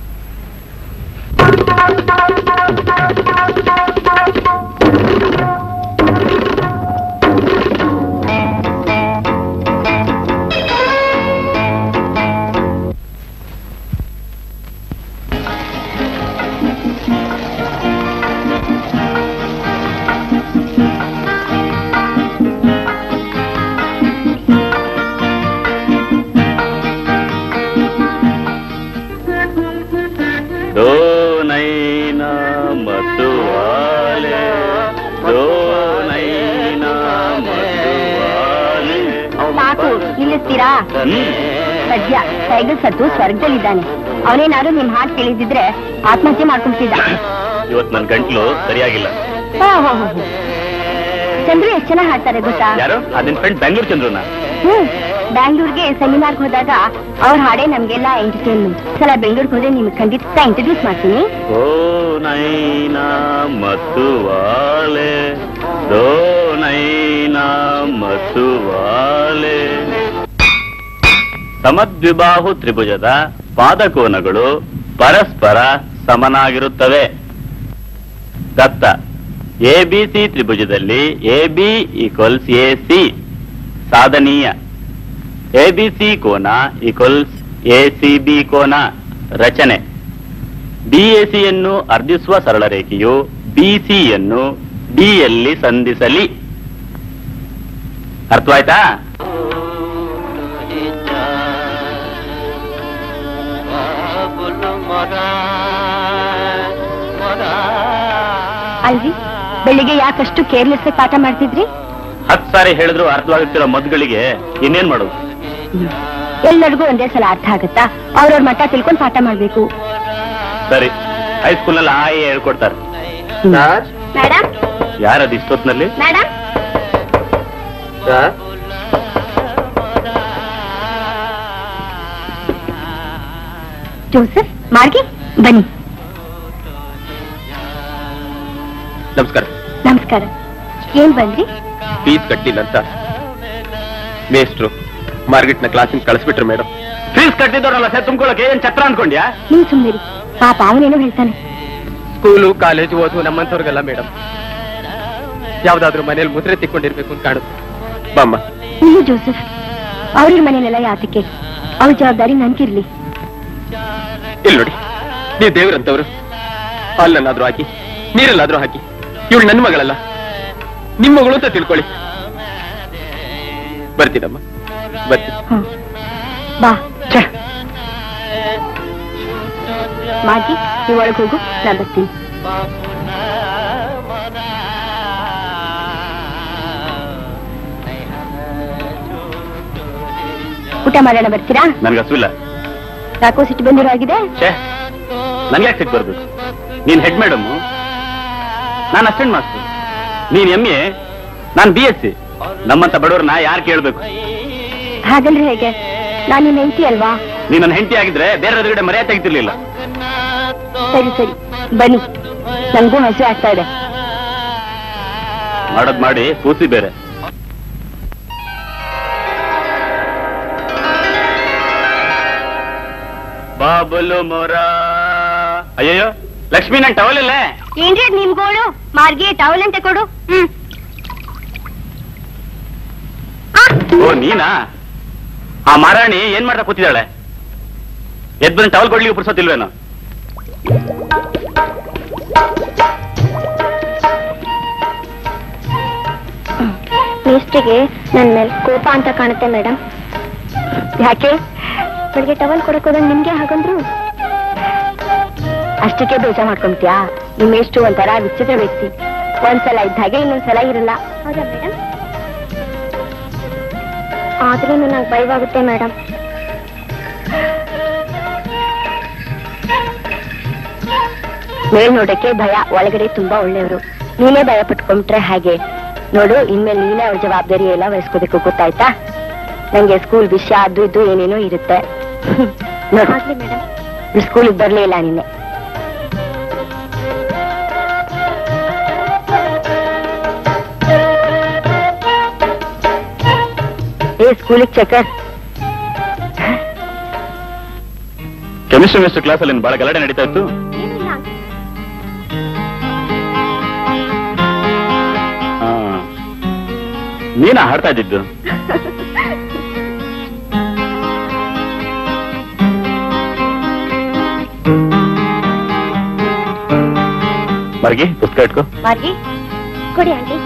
ದೋ ನೈನಾ ಮಸುವಾಲೆ ದೋ ನೈನಾ ಮಸುವಾಲೆ ಸಾಕು ನಿಲ್ಲಿಸ್ತೀರಾ ಹ್ಮ್. ಸದ್ಯ ಸೈಗಲ್ ಸತ್ತು ಸ್ವರ್ಗದಲ್ಲಿದ್ದಾನೆ ಅವನೇನಾದ್ರು ನಿಮ್ ಹಾಟ್ ಕೇಳಿದಿದ್ರೆ ಆತ್ಮಹತ್ಯೆ ಮಾಡ್ಕೊಂತಿದ್ದ ಇವತ್ ನನ್ ಗಂಟ್ಲು ಸರಿಯಾಗಿಲ್ಲ ಚಂದ್ರು ಎಷ್ಟ್ ಚೆನ್ನಾಗ್ ಹಾಡ್ತಾರೆ ಗೊತ್ತಾ ಯಾರು ಅದಿನ್ ಫ್ರೆಂಡ್ ಬೆಂಗಳೂರು ಚಂದ್ರನ ಹ್ಮ್ ಬ್ಯಾಂಗ್ಳೂರ್ಗೆ ಸೆಮಿನಾರ್ಗೆ ಹೋದಾಗ ಅವ್ರ ಹಾಡೇ ನಮ್ಗೆಲ್ಲ ಎಂಟರ್ಟೈನ್ಮೆಂಟ್ ಸಲ ಬೆಂಗಳೂರಿಗೆ ಹೋದ್ರೆ ನಿಮ್ಗೆ ಖಂಡಿತ ಇಂಟ್ರೊಡ್ಯೂಸ್ ಮಾಡ್ತೀನಿ ದೋ ನೈನಾ ಮಸುವಾಲೆ ದೋ ನೈನಾ ಮಸುವಾಲೆ ಸಮದ್ವಿಬಾಹು ತ್ರಿಭುಜದ ಪಾದಕೋನಗಳು ಪರಸ್ಪರ ಸಮನಾಗಿರುತ್ತವೆ ದತ್ತ ಎಬಿಸಿ ತ್ರಿಭುಜದಲ್ಲಿ ಎಬಿ ಈಕ್ವಲ್ಸ್ ಎ ಸಿ ಸಾಧನೀಯ ಎಬಿಸಿ ಕೋನ ಈಕ್ವಲ್ಸ್ ಎ ಸಿ ಬಿ ಕೋನ ರಚನೆ ಬಿಎಸಿಯನ್ನು ಅರ್ಧಿಸುವ ಸರಳ ರೇಖೆಯು ಬಿಸಿಯನ್ನು ಡಿಯಲ್ಲಿ ಸಂಧಿಸಲಿ ಅರ್ಥವಾಯ್ತಾ ಅಲ್ರಿ ಬೆಳಿಗ್ಗೆ ಯಾಕಷ್ಟು ಕೇರ್ಲೆಸ್ ಪಾಠ ಮಾಡ್ತಿದ್ರಿ ಹತ್ ಸಾರಿ ಹೇಳಿದ್ರು ಅರ್ಥವಾಗುತ್ತಿರೋ ಮದ್ಗಳಿಗೆ ಇನ್ನೇನ್ ಮಾಡೋದು ಎಲ್ಲರಿಗೂ ಒಂದೇ ಸಲ ಅರ್ಥ ಆಗುತ್ತಾ ಅವ್ರವ್ರ ಮಟ್ಟ ತಿಳ್ಕೊಂಡು ಪಾಠ ಮಾಡ್ಬೇಕು ಸರಿ ಹೈಸ್ಕೂಲ್ನಲ್ಲಿ ಆ ಎ ಹೇಳ್ಕೊಡ್ತಾರೆ ಮೇಡಮ್ ಯಾರದು ಇಷ್ಟೊತ್ತಿನಲ್ಲಿ ಮೇಡಮ್ ಜೋಸೆಫ್ ಮಾರ್ಗಿ ಬನ್ನಿ ನಮಸ್ಕಾರ ನಮಸ್ಕಾರ ಏನ್ ಬಂದ್ರಿ ಫೀಸ್ ಕಟ್ಟಿಲ್ಲ ಅಂತ ಮೇಸ್ಟ್ರು ಮಾರ್ಕೆಟ್ನ ಕ್ಲಾಸಿನ ಕಳಿಸ್ಬಿಟ್ರು ಮೇಡಮ್ ಫೀಸ್ ಕಟ್ಟಿದವರಲ್ಲ ಸರ್ ತುಂಬ್ಕೊಳಕ್ಕೆ ಏನ್ ಛತ್ರ ಅನ್ಕೊಂಡ್ಯಾ ನೀವ್ ಸುಮ್ಮನಿರಿ ಪಾಪ ಅವನೇನೋ ಹೇಳ್ತಾನೆ ಸ್ಕೂಲು ಕಾಲೇಜು ಓದು ನಮ್ಮಂತವ್ರಿಗೆಲ್ಲ ಮೇಡಮ್ ಯಾವ್ದಾದ್ರು ಮನೇಲಿ ಮುದ್ರೆ ತಿಕ್ಕೊಂಡಿರ್ಬೇಕು ಅಂತ ಕಾಣುತ್ತೆ ಬಾಮ್ಮ ಇಲ್ಲ ಜೋಸೆಫ್ ಅವ್ರ ಮನೇಲೆಲ್ಲ ಯಾತಕ್ಕೆ ಅವ್ರ ಜವಾಬ್ದಾರಿ ನನ್ಗಿರ್ಲಿ ಇಲ್ಲಿ ನೋಡಿ ನೀವು ದೇವ್ರಂತವ್ರು ಹಾಲನ್ನಾದ್ರೂ ಹಾಕಿ ನೀರಲ್ಲಾದ್ರೂ ಹಾಕಿ ಇವಳು ನನ್ನ ಮಗಳಲ್ಲ ನಿಮ್ಮ ಮಗಳು ಅಂತ ತಿಳ್ಕೊಳ್ಳಿ ಬರ್ತೀನಮ್ಮ ಬರ್ತೀನಿ ಹ. ಬಾ ಮಾಗಿ ನೀವು ಒಳಗೆ ಹೋಗು ನಾನು ಬರ್ತೀನಿ ಊಟ ಮಾಡೋಣ ಬರ್ತೀರಾ ನನ್ಗೆ ಹಸುವಿಲ್ಲ ಯಾಕೋ ಸಿಟ್ಟು ಬಂದಿರೋ ಆಗಿದೆ ಛೇ ನನ್ಗೆ ಯಾಕೆ ಸಿಟ್ಟು ಬರ್ಬೇಕು ನೀನ್ ಹೆಡ್ ಮೇಡಮ್ ನಾನು ಅಸಿಸ್ಟೆಂಟ್ ಮಾಸ್ಟರ್ ನೀನ್ ಎಂ ಎ ನಾನ್ ಬಿ ಎಸ್ ಸಿ ನಮ್ಮಂತ ಬಡವ್ರನ್ನ ಯಾರು ಕೇಳ್ಬೇಕು ಹಾಗಂದ್ರೆ ಹೇಗೆ ನಾನು ನಿನ್ನ ಹೆಂಡತಿ ಅಲ್ವಾ ನೀನ್ ನನ್ನ ಹೆಂಡತಿ ಆಗಿದ್ರೆ ಬೇರೆ ಎದುರುಗಡೆ ಮರ್ಯಾದೆ ತೆಗಿತಿರ್ಲಿಲ್ಲ ಸರಿ ಸರಿ ಬನ್ನಿ ನನ್ಗೂ ಹಸು ಆಗ್ತಾ ಇದೆ ಮಾಡೋದ್ ಮಾಡಿ ಕೂಸಿ ಬೇರೆ ಬಾಬುಲು ಮೊರ ಅಯ್ಯಯ್ಯೋ ಲಕ್ಷ್ಮೀ ನನ್ ಟವಲ್ ಇಲ್ಲೇ ಏನ್ರಿ ನಿಮ್ಗೋಳು ಮಾರ್ಗಿ ಟವಲ್ ಅಂತ ಕೊಡು ಹ್ಮ್ ಓ ನೀನಾ ಆ ಮಾರಾಣಿ ಏನ್ ಮಾಡ್ತಾ ಕೂತಿದ್ದಾಳೆ ಎದ್ ಬಂದ್ ಟವಲ್ ಕೊಡ್ಲಿಕ್ಕೆ ಪುರ್ಸೋತಿಲ್ವೇನೋ ಮೇಸ್ಟ್ರಿಗೆ ನನ್ನ ಮೇಲೆ ಕೋಪ ಅಂತ ಕಾಣುತ್ತೆ ಮೇಡಮ್ ಯಾಕೆ ಬೆಳಿಗ್ಗೆ ಟವಲ್ ಕೊಡಕ್ ಹೋದಂಗ್ ನಿಮ್ಗೆ ಹಾಗಂದ್ರು ಅಷ್ಟಕ್ಕೆ ಬೇಜಾರ್ ಮಾಡ್ಕೊಂತೀಯಾ ನಿಮ್ ಮೇಷ್ಟ್ರು ಒಂಥರ ವಿಚಿತ್ರ ವ್ಯಕ್ತಿ ಒಂದ್ಸಲ ಇದ್ದ ಹಾಗೆ ಇನ್ನೊಂದ್ಸಲ ಇರಲ್ಲ ಹೌದಾ ಮೇಡಮ್ ಆದ್ರೂ ನಂಗೆ ಭಯವಾಗುತ್ತೆ ಮೇಡಮ್ ಮೇಲ್ ನೋಡಕ್ಕೆ ಭಯ ಒಳಗಡೆ ತುಂಬಾ ಒಳ್ಳೆಯವರು ನೀನೇ ಭಯ ಪಟ್ಕೊಂಡ್ರೆ ಹಾಗೆ ನೋಡು ಇನ್ಮೇಲೆ ನೀನೇ ಅವ್ರ ಜವಾಬ್ದಾರಿ ಎಲ್ಲ ವಹಿಸ್ಕೋಬೇಕು ಗೊತ್ತಾಯ್ತಾ ನಂಗೆ ಸ್ಕೂಲ್ ವಿಷಯ ಅದು ಇದು ಏನೇನೋ ಇರುತ್ತೆ ನೋಡು ಸ್ಕೂಲಿಗೆ ಬರ್ಲೇ ಇಲ್ಲ ನಿನ್ನೆ ಏ ಸ್ಕೂಲಿಗೆ ಚೆಕರ್ ಕೆಮಿಸ್ಟ್ರಿ ಮಿಸ್ಟರ್ ಕ್ಲಾಸ್ ಅಲ್ಲಿ ಬಹಳ ಗಲಾಟೆ ನಡೀತಾ ಇತ್ತು ಆ, ನೀನಾ ಹಾಡ್ತಾ ಇದ್ದಿದ್ದು ಮರ್ಗಿ ಪುಸ್ತಕ ಇಟ್ಕೋ ಮಾರ್ಗಿ ಕೊಡಿ ಆಂಟಿ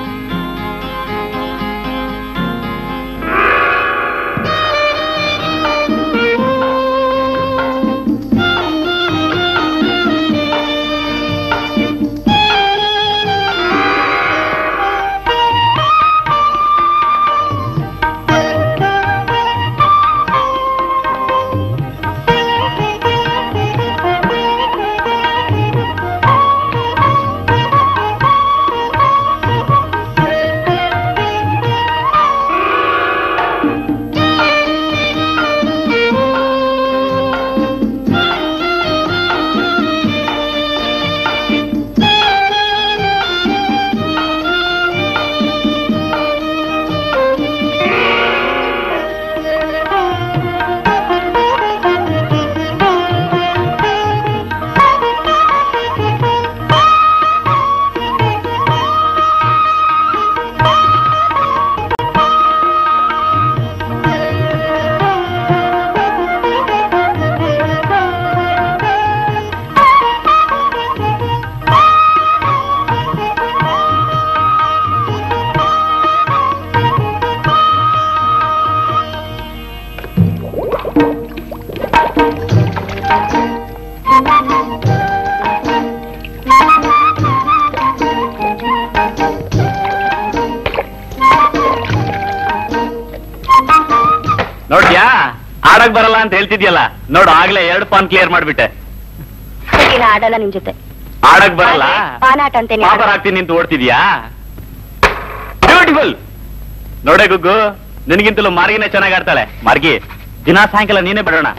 ಆಡಕ್ ಬರಲ್ಲ ಅಂತ ಹೇಳ್ತಿದ್ಯಲ್ಲ ನೋಡು ಆಗ್ಲೇ ಎರಡು ಪಾನ್ ಕ್ಲಿಯರ್ ಮಾಡ್ಬಿಟ್ಟೆ ಸರಿ, ನಾ ಆಡಲ್ಲ ನಿಮ್ ಜೊತೆ ಆಡಕ್ ಬರಲ್ಲ ಪಾನಾಟ ಅಂತೇನೆ ಪಾಪರ್ ಹಾಕ್ತೀನಿ ನಿಂತು ಓಡ್ತಿದ್ಯಾ ಬ್ಯೂಟಿಫುಲ್ ನೋಡೆ ಗುಗ್ಗು ನಿನಗಿಂತಲೂ ಮಾರ್ಗಿನೇ ಚೆನ್ನಾಗಿ ಆಡ್ತಾಳೆ ಮಾರ್ಗಿ ದಿನಾ ಸಾಯಂಕಾಲ ನೀನೇ ಬಿಡೋಣ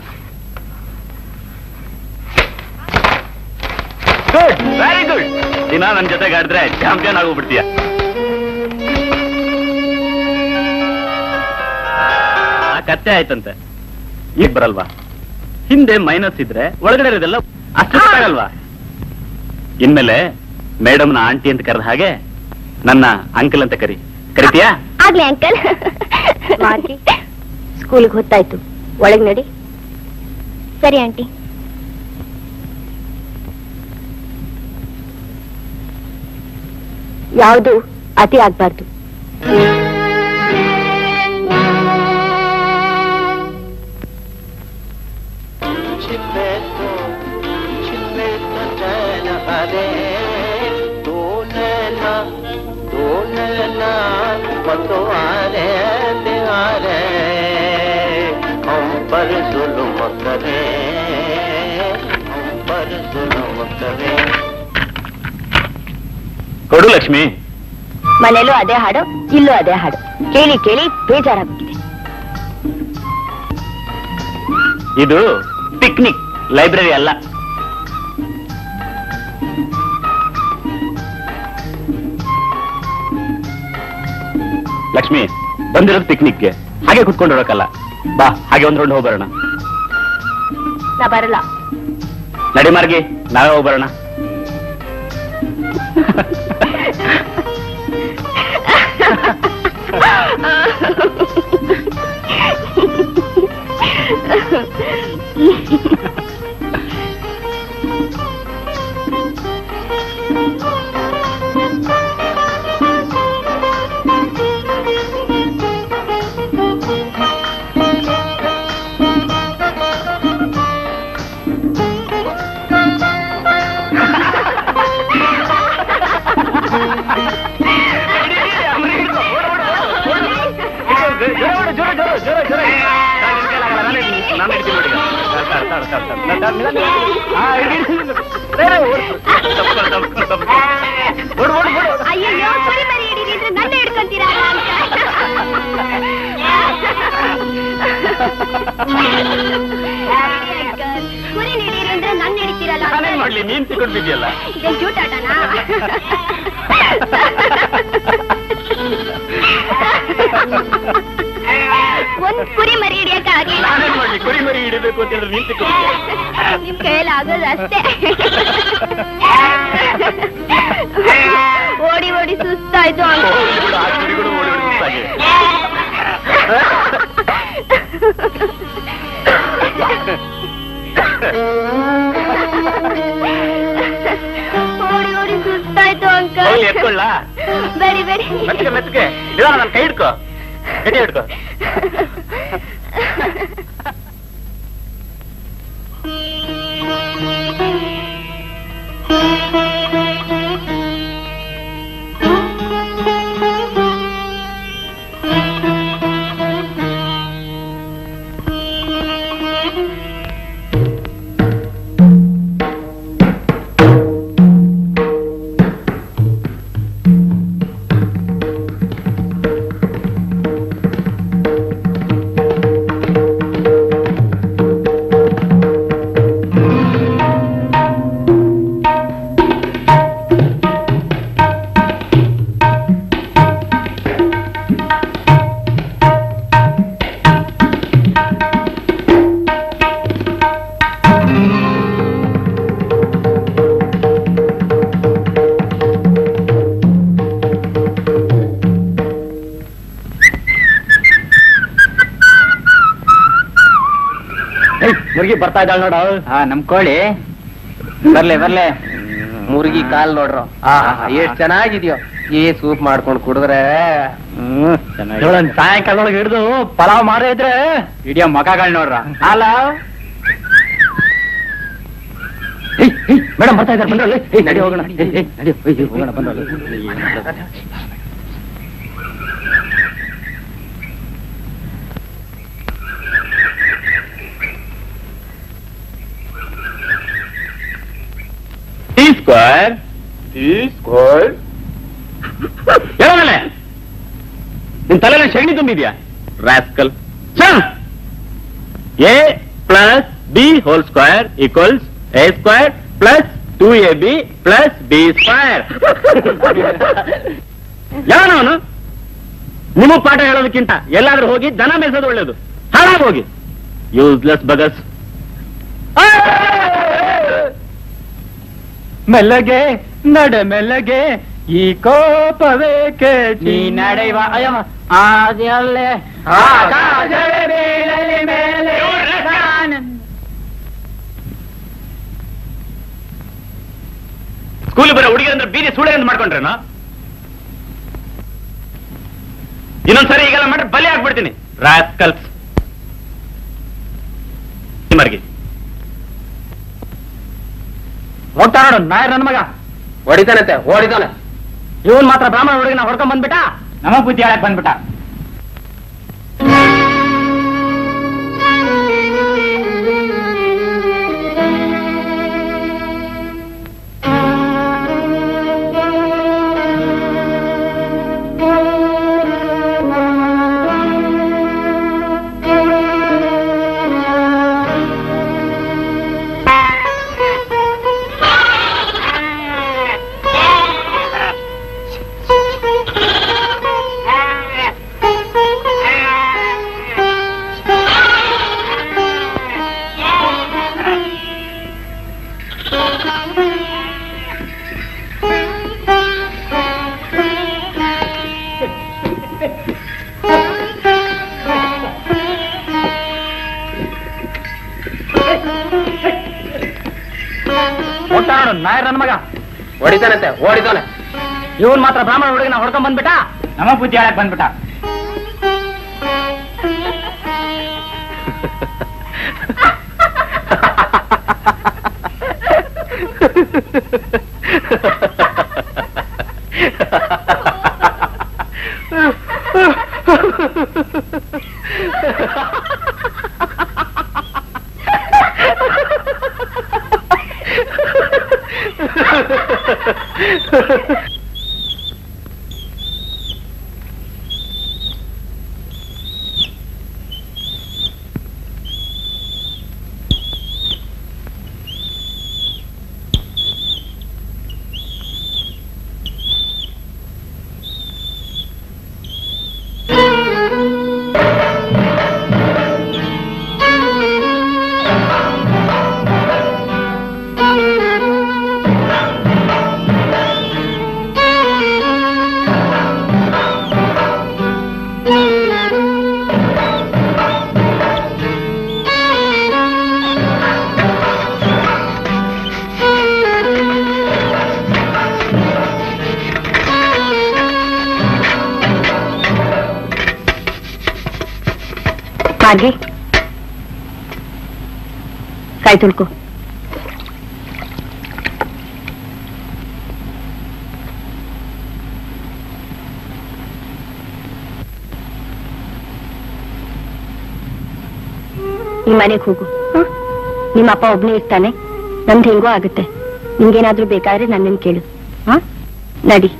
ಗುಡ್ ವೆರಿ ಗುಡ್ ದಿನ ನನ್ ಜೊತೆಗೆ ಆಡಿದ್ರೆ ಚಾಂಪಿಯನ್ ಆಗೋಗ್ಬಿಡ್ತೀಯ ಆ ಕತ್ತೆ ಆಯ್ತಂತೆ ಈಗ ಬರಲ್ವಾ ಹಿಂದೆ ಮೈನಸ್ ಇದ್ರೆ ಒಳಗಡೆ ಇರೋದೆಲ್ಲ ಅಷ್ಟು ಆಗಲ್ವಾ ಇನ್ಮೇಲೆ ಮೇಡಮ್ನ ಆಂಟಿ ಅಂತ ಕರೆದ ಹಾಗೆ ನನ್ನ ಅಂಕಲ್ ಅಂತ ಕರಿ ಕರಿತೀಯಾ ಆಗ್ಲಿ ಅಂಕಲ್ ಮಾರ್ಗಿ ಸ್ಕೂಲ್ಗೆ ಹೊತ್ತಾಯ್ತು ಒಳಗ್ ನಡಿ ಸರಿ ಆಂಟಿ ಯಾವುದು ಅತಿ ಆಗ್ಬಾರ್ದು ಕೊಡು ಲಕ್ಷ್ಮಿ ಮನೇಲೂ ಅದೇ ಹಾಡು ಇಲ್ಲೂ ಅದೇ ಹಾಡು ಕೇಳಿ ಕೇಳಿ ಬೇಜಾರಾಗ್ಬಿಟ್ಟಿದೆ ಇದು ಪಿಕ್ನಿಕ್ ಲೈಬ್ರರಿ ಅಲ್ಲ ಲಕ್ಷ್ಮಿ ಬಂದಿರೋದು ಪಿಕ್ನಿಕ್ಗೆ ಹಾಗೆ ಕುತ್ಕೊಂಡು ಹೋಗಕ್ಕಲ್ಲ ಬಾ ಹಾಗೆ ಒಂದ್ ರೌಂಡ್ ಹೋಗ್ಬರೋಣ ನಾ ಬರಲ್ಲ ನಡಿ ಮಾರ್ಗಿ ನಾವೇ ಹೋಗ್ಬರೋಣ ಅಯ್ಯೋ ಕುರಿ ಮರಿ ಹಿಡೀರಿ ಅಂದ್ರೆ ನನ್ನ ಹಿಡ್ಕೊಂತೀರಾ ಕುರಿ ಹಿಡೀರಿ ಅಂದ್ರೆ ನನ್ನ ಹಿಡಿತೀರಲ್ಲ ನಾನೇನ್ ಮಾಡ್ಲಿ ನೀನ್ ತಿಳ್ಕೊಂಡಿದ್ಯಲ್ಲ ಇದೇನ್ ಜೂಟಾಟನಾ ಒಂದ್ ಕುರಿ ಮರಿ ಹಿಡಿಯಕ್ಕಾಗಿಲ್ಲ ನಾನೇನ್ ಮಾಡ್ಲಿ ಕುರಿ ಮರಿ ಹಿಡಿಬೇಕು ಅಂತ ಹೇಳಿದ್ರೆ ನೀನ್ ತಿಳ್ಕೊಂಡಿದ್ಯ ನಿಮ್ ಕೈಯಲ್ಲಿ ಆಗೋದು ಅಷ್ಟೇ ಓಡಿ ಓಡಿ ಸುಸ್ತಾಯ್ತು ಓಡಿ ಅಂಕಲ್. ಬಿಡು, ಆ ಕುರಿಗಳು ಓಡಿ ಓಡಿ ಸುಸ್ತಾಗಿವೆ. ಓಡಿ ಓಡಿ ಸುಸ್ತಾಯ್ತು ಅಂಕಲ್ ಹೋಗ್ಲಿ ಎತ್ಕೊಳ್ಳ ಬೇಡಿ ಬೇಡಿ ಮೆತ್ತಗೆ ಮೆತ್ತಗೆ ನಿಧಾನ ನನ್ನ ಕೈ ಹಿಡ್ಕೋ ಗಟ್ಟಿ ಹಿಡ್ಕೋ ಮುರುಗಿ ಬರ್ತಾ ಇದ್ದಾಳ ನೋಡ ಹಾ ನಮ್ ಕೋಳಿ ಬರ್ಲೆ ಬರ್ಲೆ ಮುರುಗಿ ಕಾಲ್ ನೋಡ್ರು ಎಷ್ಟ್ ಚೆನ್ನಾಗಿದ್ಯೋ ಈ ಸೂಪ್ ಮಾಡ್ಕೊಂಡು ಕುಡಿದ್ರೆ ಸಾಯಂಕಾಲದೊಳಗೆ ಹಿಡಿದು ಪಲಾವ್ ಮಾಡೇ ಇದ್ರೆ ಇಡಿಯೋ ಮಕಗಳು ನೋಡ್ರ ಅಲ್ಲ ಮೇಡಮ್ ಬರ್ತಾ ಇದ್ದಾರೆ ಬಂದ್ರಲ್ಲ ಏಯ್ ನಡಿ ಹೋಗೋಣ ಏಯ್, ಏಯ್, ನಡಿ ಏಯ್, ಏಯ್, ಹೋಗೋಣ ಬಂದ್ರಲ್ಲ ಟಿ ಸ್ಕ್ವೇರ್ ಟಿ ಸ್ಕ್ವೇರ್ ಹೇಳೋದಲ್ಲ ನಿನ್ ತಲೆಯಲ್ಲಿ ಶಗಣಿ ತುಂಬಿದ್ಯಾ rascal A plus B whole square equals A square plus two A B plus B square ಯಾವನವನು ನಿಮಗ್ ಪಾಠ ಹೇಳೋದಕ್ಕಿಂತ ಎಲ್ಲಾದ್ರೂ ಹೋಗಿ ದನ ಮೇಯಿಸೋದು ಒಳ್ಳೇದು ಹಾಳಾಗಿ ಹೋಗಿ ಯೂಸ್ಲೆಸ್ ಬಗಸ್ ಮೆಲ್ಲಗೆ ನಡೆ ಮೆಲ್ಲಗೆ ಈ ಕೋಪವೇ ಕೇಳಿ ನಡೆಯುವ ಅಯ್ಯಮ್ಮ ಅದಲ್ಲೇ ಆಕಾಶವೇ ಬೀಳಲಿ ಮೇಲೆ ಆನಂದ. ಸ್ಕೂಲ್ ಬರೋ ಹುಡುಗಿ ಅಂದ್ರೆ ಬೀದಿ ಸುಳೆ ಅಂತ ಮಾಡ್ಕೊಂಡ್ರೇನು ಇನ್ನೊಂದ್ಸರಿ ಈಗೆಲ್ಲ ಮಾಡ್ರೆ ಬಲಿ ಆಗ್ಬಿಡ್ತೀನಿ ರಾಸ್ಕಲ್ಸ್ ಮರ್ಗಿ ಹೋಗ್ತಾ ನೋಡು ನಾಯರ್ ನನ್ನ ಮಗ ಹೊಡಿತಾನಂತೆ ಹೊಡಿತಾನೆ ಇವನ್ ಮಾತ್ರ ಬ್ರಾಹ್ಮಣ ಹುಡುಗಿನ ಹೊಡ್ಕೊಂಡ್ ಬಂದ್ಬಿಟ್ಟ ನಮ್ಮ ಬುದ್ಧಿ ಹೇಳಕ್ ಬಂದ್ಬಿಟ್ಟ ಹೋಗ್ತಾ ನೋಡು ನಾಯರ್ ನನ್ನ ಮಗ ಹೊಡಿತಾನಂತೆ ಹೊಡಿತಾನೆ ಇವನ್ ಮಾತ್ರ ಬ್ರಾಹ್ಮಣ ಹುಡುಗಿನ ಹೊಡ್ಕೊಂಡ್ ಬಂದ್ಬಿಟ್ಟ ನಮ್ಮ ಬುದ್ಧಿ ಹೇಳಕ್ ಬಂದ್ಬಿಟ್ಟ ಹಾಗೆ ಕೈ ತುಳ್ಕೊ ಈ ಮನೆಗೆ ಹೋಗು ಹ? ನಿಮ್ಮ ಅಪ್ಪ ಒಬ್ನೇ ಇರ್ತಾನೆ ನಂದು ಹೆಂಗೋ ಆಗುತ್ತೆ ನಿಂಗೇನಾದ್ರೂ ಬೇಕಾದ್ರೆ ನನ್ನನ್ನು ಕೇಳು ಹಾ ನಡಿ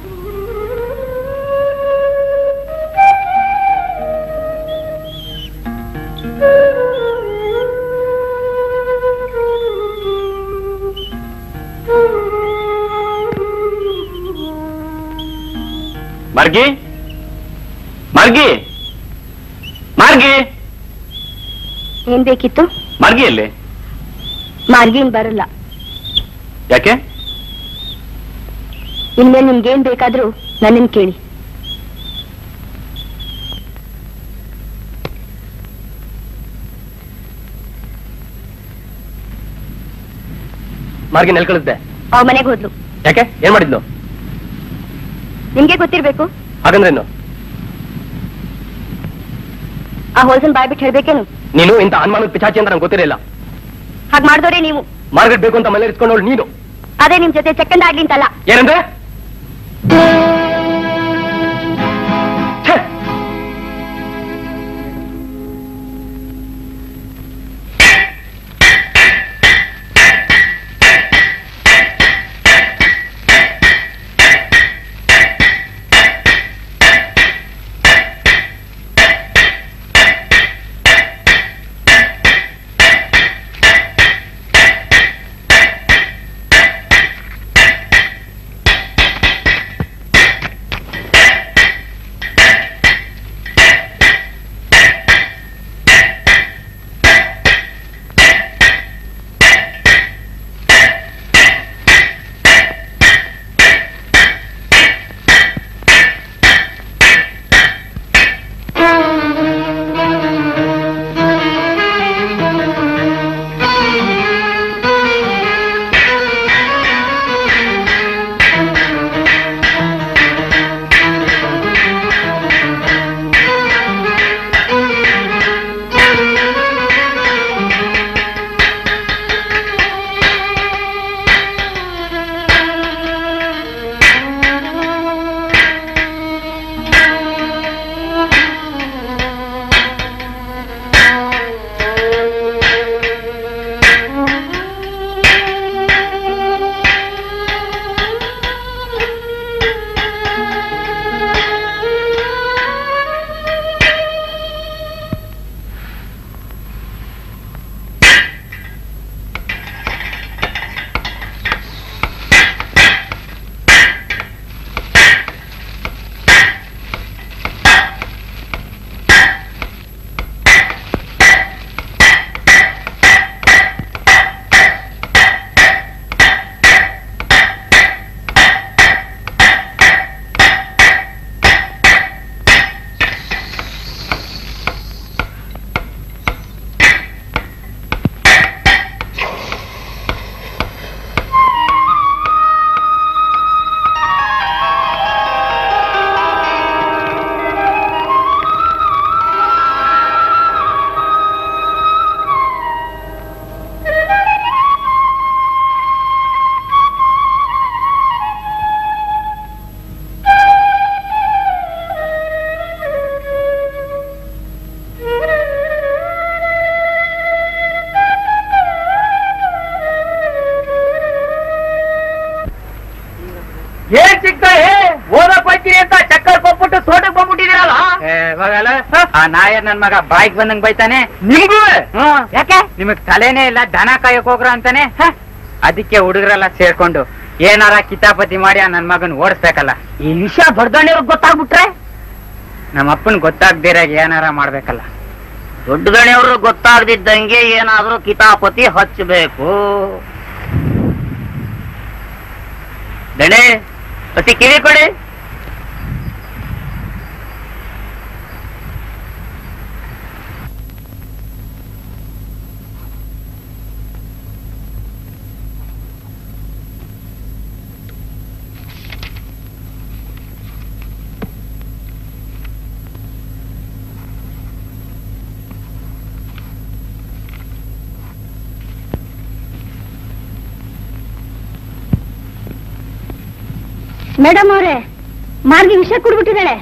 ಮರ್ಗಿ ಮರ್ಗಿ ಮಾರ್ಗಿ ಏನ್ ಬೇಕಿತ್ತು ಮರ್ಗಿ ಎಲ್ಲಿ ಮಾರ್ಗಿನ್ ಬರಲ್ಲ ಯಾಕೆ ಇನ್ಮೇಲೆ ನಿಮ್ಗೇನ್ ಬೇಕಾದ್ರೂ ನನ್ನನ್ನು ಕೇಳಿ ಮಾರ್ಗಿ ನೆಲ್ ಕಳಿಸ್ದೆ ಅವ್ ಮನೆಗೆ ಹೋದ್ಲು ಯಾಕೆ ಏನ್ ಮಾಡಿದ್ಲು ನಿಮ್ಗೆ ಗೊತ್ತಿರ್ಬೇಕು ಹಾಗಂದ್ರೇನು ಆ ಹೋಲ್ಸನ್ ಬಾಯ್ಬಿಟ್ಟು ಹೇಳ್ಬೇಕೇನು ನೀನು ಇಂಥ ಅನುಮಾನದ ಪಿಚಾಚಿ ಅಂತ ನಂಗೆ ಗೊತ್ತಿರಲಿಲ್ಲ ಹಾಗೆ ಮಾಡಿದೋರೆ ನೀವು ಮಾರ್ಕೆಟ್ ಬೇಕು ಅಂತ ಮನೇಲಿ ಇಸ್ಕೊಂಡವಳು ನೀನು ಅದೇ ನಿಮ್ ಜೊತೆ ಚೆಕ್ಕಂಡ್ ಆಗ್ಲಿ ಅಂತಲ್ಲ ಏನಂದ್ರೆ ಛೆ! ಸಿಗ್ತಾಳೆ ಓದಕ್ ಹೋಗ್ತೀನಿ ಅಂತ ಚಕ್ಕರ್ ಕೊಟ್ಬಿಟ್ಟು ತೋಟಕ್ ಬಂದ್ಬಿಟ್ಟಿದ್ದೀರಲ್ಲ ಇವಾಗಲ್ಲ ಆ ನಾಯರ್ ನನ್ ಮಗ ಬಾಯ್ಗ್ ಬಂದಂಗ್ ಬೈತಾನೆ ನಿಮ್ಗೂ ಹ್ಮ್ ಯಾಕೆ ನಿಮಗ್ ತಲೆನೇ ಇಲ್ಲ ದನ ಕಾಯಕ್ ಹೋಗ್ರ ಅಂತಾನೆ ಹ? ಅದಕ್ಕೆ ಹುಡುಗರೆಲ್ಲ ಸೇರ್ಕೊಂಡು ಏನಾರ ಕಿತಾಪತಿ ಮಾಡಿ ಆ ನನ್ ಮಗನ್ ಓಡಿಸ್ಬೇಕಲ್ಲ ಈ ವಿಷಯ ದೊಡ್ಡಣ್ಣವ್ರಿಗೆ ಗೊತ್ತಾಗ್ಬಿಟ್ರೆ ನಮ್ಮ ಅಪ್ಪನ್ ಗೊತ್ತಾಗ್ದಿರಾಗ ಏನಾರ ಮಾಡ್ಬೇಕಲ್ಲ ದೊಡ್ಡ ದಣಿಯವರು ಗೊತ್ತಾಗದಿದ್ದಂಗೆ ಏನಾದ್ರೂ ಕಿತಾಪತಿ ಹಚ್ಚಬೇಕು ದಣೆ ಅತಿ ಕಿವಿ ಕೊಡಿ ಮೇಡಮ್ ಅವರೇ ಮಾರ್ಗಿ ವಿಷ ಕುಡ್ಬಿಟ್ಟಿದ್ದಾಳೆ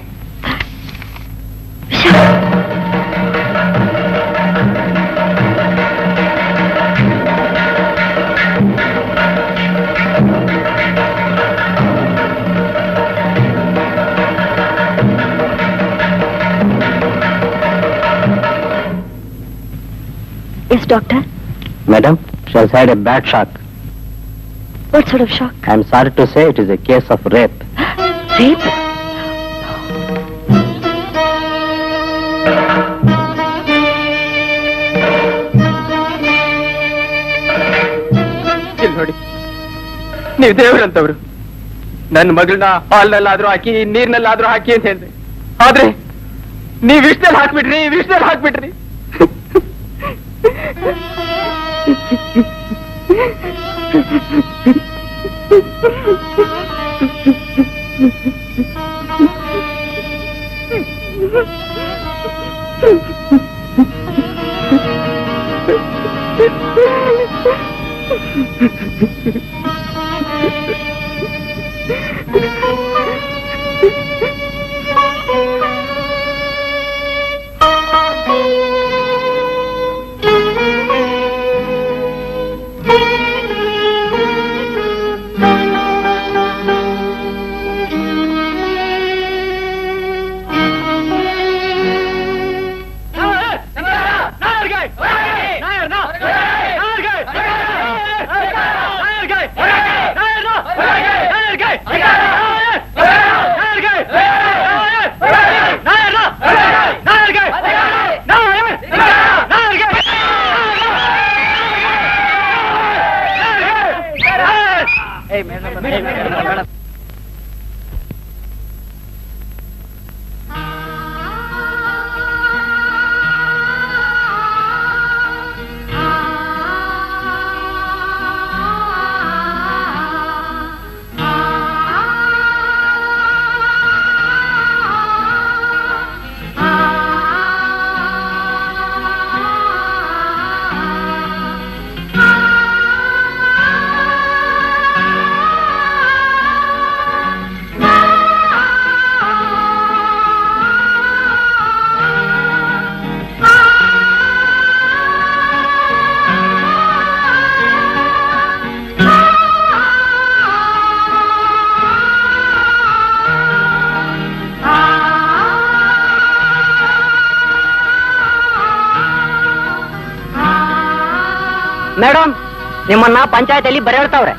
yes doctor Madam, she has had a bad shock. What sort of shock I am sorry to say it is a case of rape. Rape ಇಲ್ಲಿ ನೋಡಿ ನೀವು ದೇವರಂತವ್ರು ನನ್ನ ಮಗಳನ್ನ ಹಾಲ್ನಲ್ಲಾದ್ರೂ ಹಾಕಿ ನೀರ್ನಲ್ಲಾದ್ರೂ ಹಾಕಿ ಅಂತ ಹೇಳಿದೆ ಆದ್ರೆ ನೀವ್ ಇಷ್ಟಲ್ಲಿ ಹಾಕ್ಬಿಟ್ರಿ ಇಷ್ಟಲ್ಲಿ ಹಾಕ್ಬಿಟ್ರಿ ಮೇಡಮ್ ನಿಮ್ಮನ್ನ ಪಂಚಾಯತ್ ಬರೆಯಿಡ್ತಾವ್ರೆ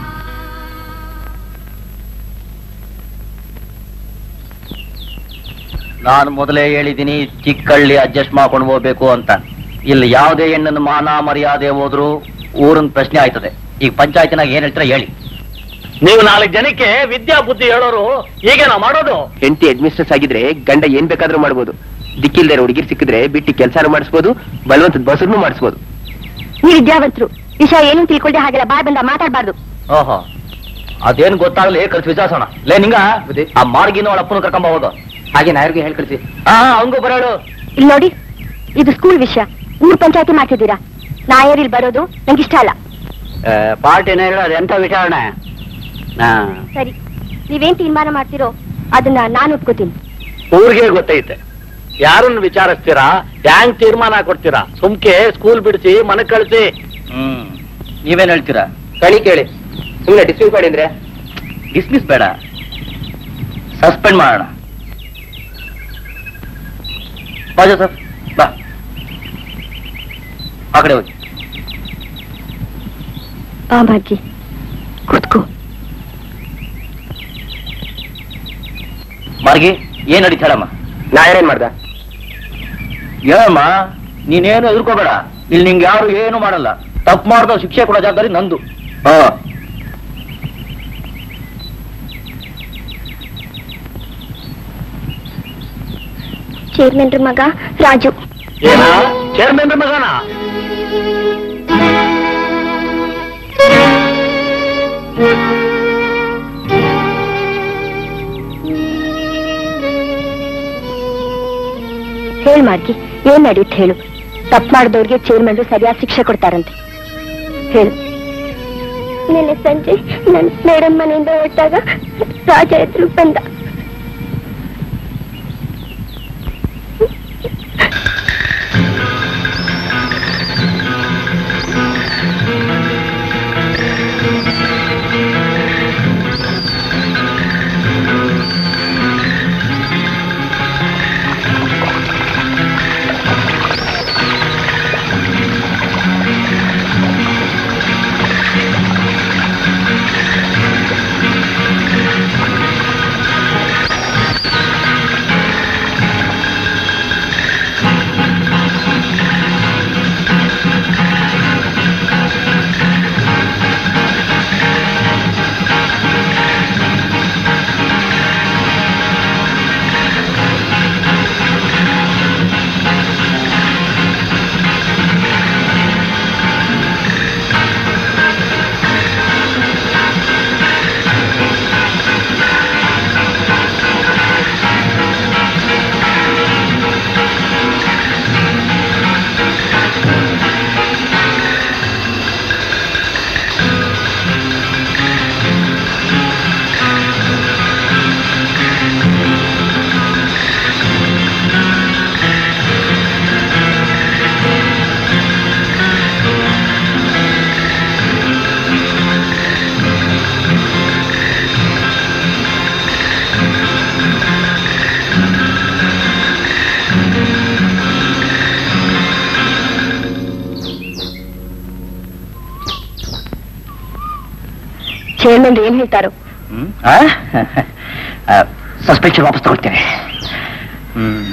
ನಾನು ಮೊದಲೇ ಹೇಳಿದ್ದೀನಿ ಚಿಕ್ಕಳ್ಳಿ ಅಡ್ಜಸ್ಟ್ ಮಾಡ್ಕೊಂಡು ಹೋಗ್ಬೇಕು ಅಂತ ಇಲ್ಲಿ ಯಾವುದೇ ಹೆಣ್ಣನ್ನು ಮಾನ ಮರ್ಯಾದೆ ಹೋದ್ರು ಊರಿನ ಪ್ರಶ್ನೆ ಆಯ್ತದೆ ಈಗ ಪಂಚಾಯತಿನಾಗ ಏನ್ ಹೇಳ್ತೀರಾ ಹೇಳಿ ನೀವು ನಾಲ್ಕು ಜನಕ್ಕೆ ವಿದ್ಯಾ ಬುದ್ಧಿ ಹೇಳೋರು ಈಗೇನೋ ಮಾಡೋದು ಹೆಂಡತಿ ಅಡ್ಮಿನಿಸ್ಟ್ರೇಸ್ ಆಗಿದ್ರೆ ಗಂಡ ಏನ್ ಬೇಕಾದ್ರೂ ಮಾಡ್ಬೋದು ದಿಕ್ಕಿಲ್ದೇ ಹುಡುಗಿರ್ ಸಿಕ್ಕಿದ್ರೆ ಬಿಟ್ಟು ಕೆಲಸ ಮಾಡಿಸ್ಬೋದು ಬಲವಂತದ ಬಸರ್ನು ಮಾಡಿಸ್ಬೋದು ನೀವು ವಿದ್ಯಾವಂತರು ವಿಷಯ ಏನು ತಿಳ್ಕೊಳ್ದೆ ಹಾಗೆಲ್ಲ ಬಾಯ್ ಬಂದ ಮಾತಾಡಬಾರ್ದು ಓಹೋ ಅದೇನ್ ಗೊತ್ತಾಗಲಿ ಕಳ್ಸಿ ವಿಚಾರಿಸೋಣ ಲೇ ನಿಂಗ ಆ ಮಾರ್ಗಿನ ಅವಳ ಅಪ್ಪನ ಕರ್ಕೊಂಬ ಹೋಗು ಹಾಗೆ ನಾಯರ್ಗೆ ಹೇಳಿ ಕಳಿಸಿ ಹಾ ಅವಂಗೂ ಬರೋಳು ಇಲ್ಲಿ ನೋಡಿ ಇದು ಸ್ಕೂಲ್ ವಿಷಯ ಊರ್ ಪಂಚಾಯತಿ ಮಾಡ್ತಿದ್ದೀರಾ ನಾಯರ್ ಇಲ್ಲಿ ಬರೋದು ನಂಗೆ ಇಷ್ಟ ಅಲ್ಲ ಪಾರ್ಟಿನ ಹೇಳೋದು ಎಂತ ವಿಚಾರಣೆ ಸರಿ ನೀವೇನ್ ತೀರ್ಮಾನ ಮಾಡ್ತೀರೋ ಅದನ್ನ ನಾನು ಒಪ್ಕೋತೀನಿ ಊರಿಗೆ ಗೊತ್ತೈತೆ ಯಾರನ್ನ ವಿಚಾರಿಸ್ತೀರಾ ಹ್ಯಾಂಗ್ ತೀರ್ಮಾನ ಕೊಡ್ತೀರಾ ಸುಮ್ಕೆ ಸ್ಕೂಲ್ ಬಿಡಿಸಿ ಮನೆ ಕಳಿಸಿ ಹ್ಮ್ ನೀವೇನ್ ಹೇಳ್ತೀರಾ ಕಣಿ ಕೇಳಿ ಸುಮ್ಮನೆ ಡಿಸ್ಟ್ರಿಬ್ಯೂಟ್ ಮಾಡಿ ಅಂದ್ರೆ ಡಿಸ್ಮಿಸ್ ಬೇಡ ಸಸ್ಪೆಂಡ್ ಮಾಡೋಣ ಬಾ ಜೋಸಫ್ ಬಾ ಆ ಕಡೆ ಹೋಗಿ ಆ ಭಾಗ್ಯ ಕೂತ್ಕೋ ಮಾರ್ಗಿ ಏನ್ ನಡೀತ ಹೇಳಮ್ಮ ನಾ ಏನೇನ್ ಮಾಡ್ದ ಹೇಳಮ್ಮ ನೀನೇನು ಎದುರ್ಕೋಬೇಡ ಇಲ್ಲಿ ನಿಂಗೆ ಯಾರು ಏನು ಮಾಡಲ್ಲ ತಪ್ಪು ಮಾಡ್ದವ್ ಶಿಕ್ಷೆ ಕೊಡೋ ಜವಾಬ್ದಾರಿ ನಂದು ಹಾ ಚೇರ್ಮನ್ ಮಗ ರಾಜು ಏನ ಚೇರ್ಮನ್ ಮಗನ ಹೇಳ್ ಮಾರ್ಗಿ ಏನ್ ನಡೀತ್ ಹೇಳು ತಪ್ಪು ಮಾಡಿದವ್ರಿಗೆ ಚೇರ್ಮನ್ ಸರಿಯಾದ ಶಿಕ್ಷೆ ಕೊಡ್ತಾರಂತೆ ಹೇಳು ನಿನ್ನೆ ಸಂಜೆ ನನ್ ಮೇಡಮ್ ಮನೆಯಿಂದ ಹೊರಟಾಗ ರಾಜ ಎದುರು ಬಂದ ಚೇರ್ಮನ್ ಏನ್ ಹೇಳ್ತಾರೋ ಸಸ್ಪೆನ್ಷನ್ ವಾಪಸ್ ತಗೊಳ್ತೇನೆ ಹ್ಮ್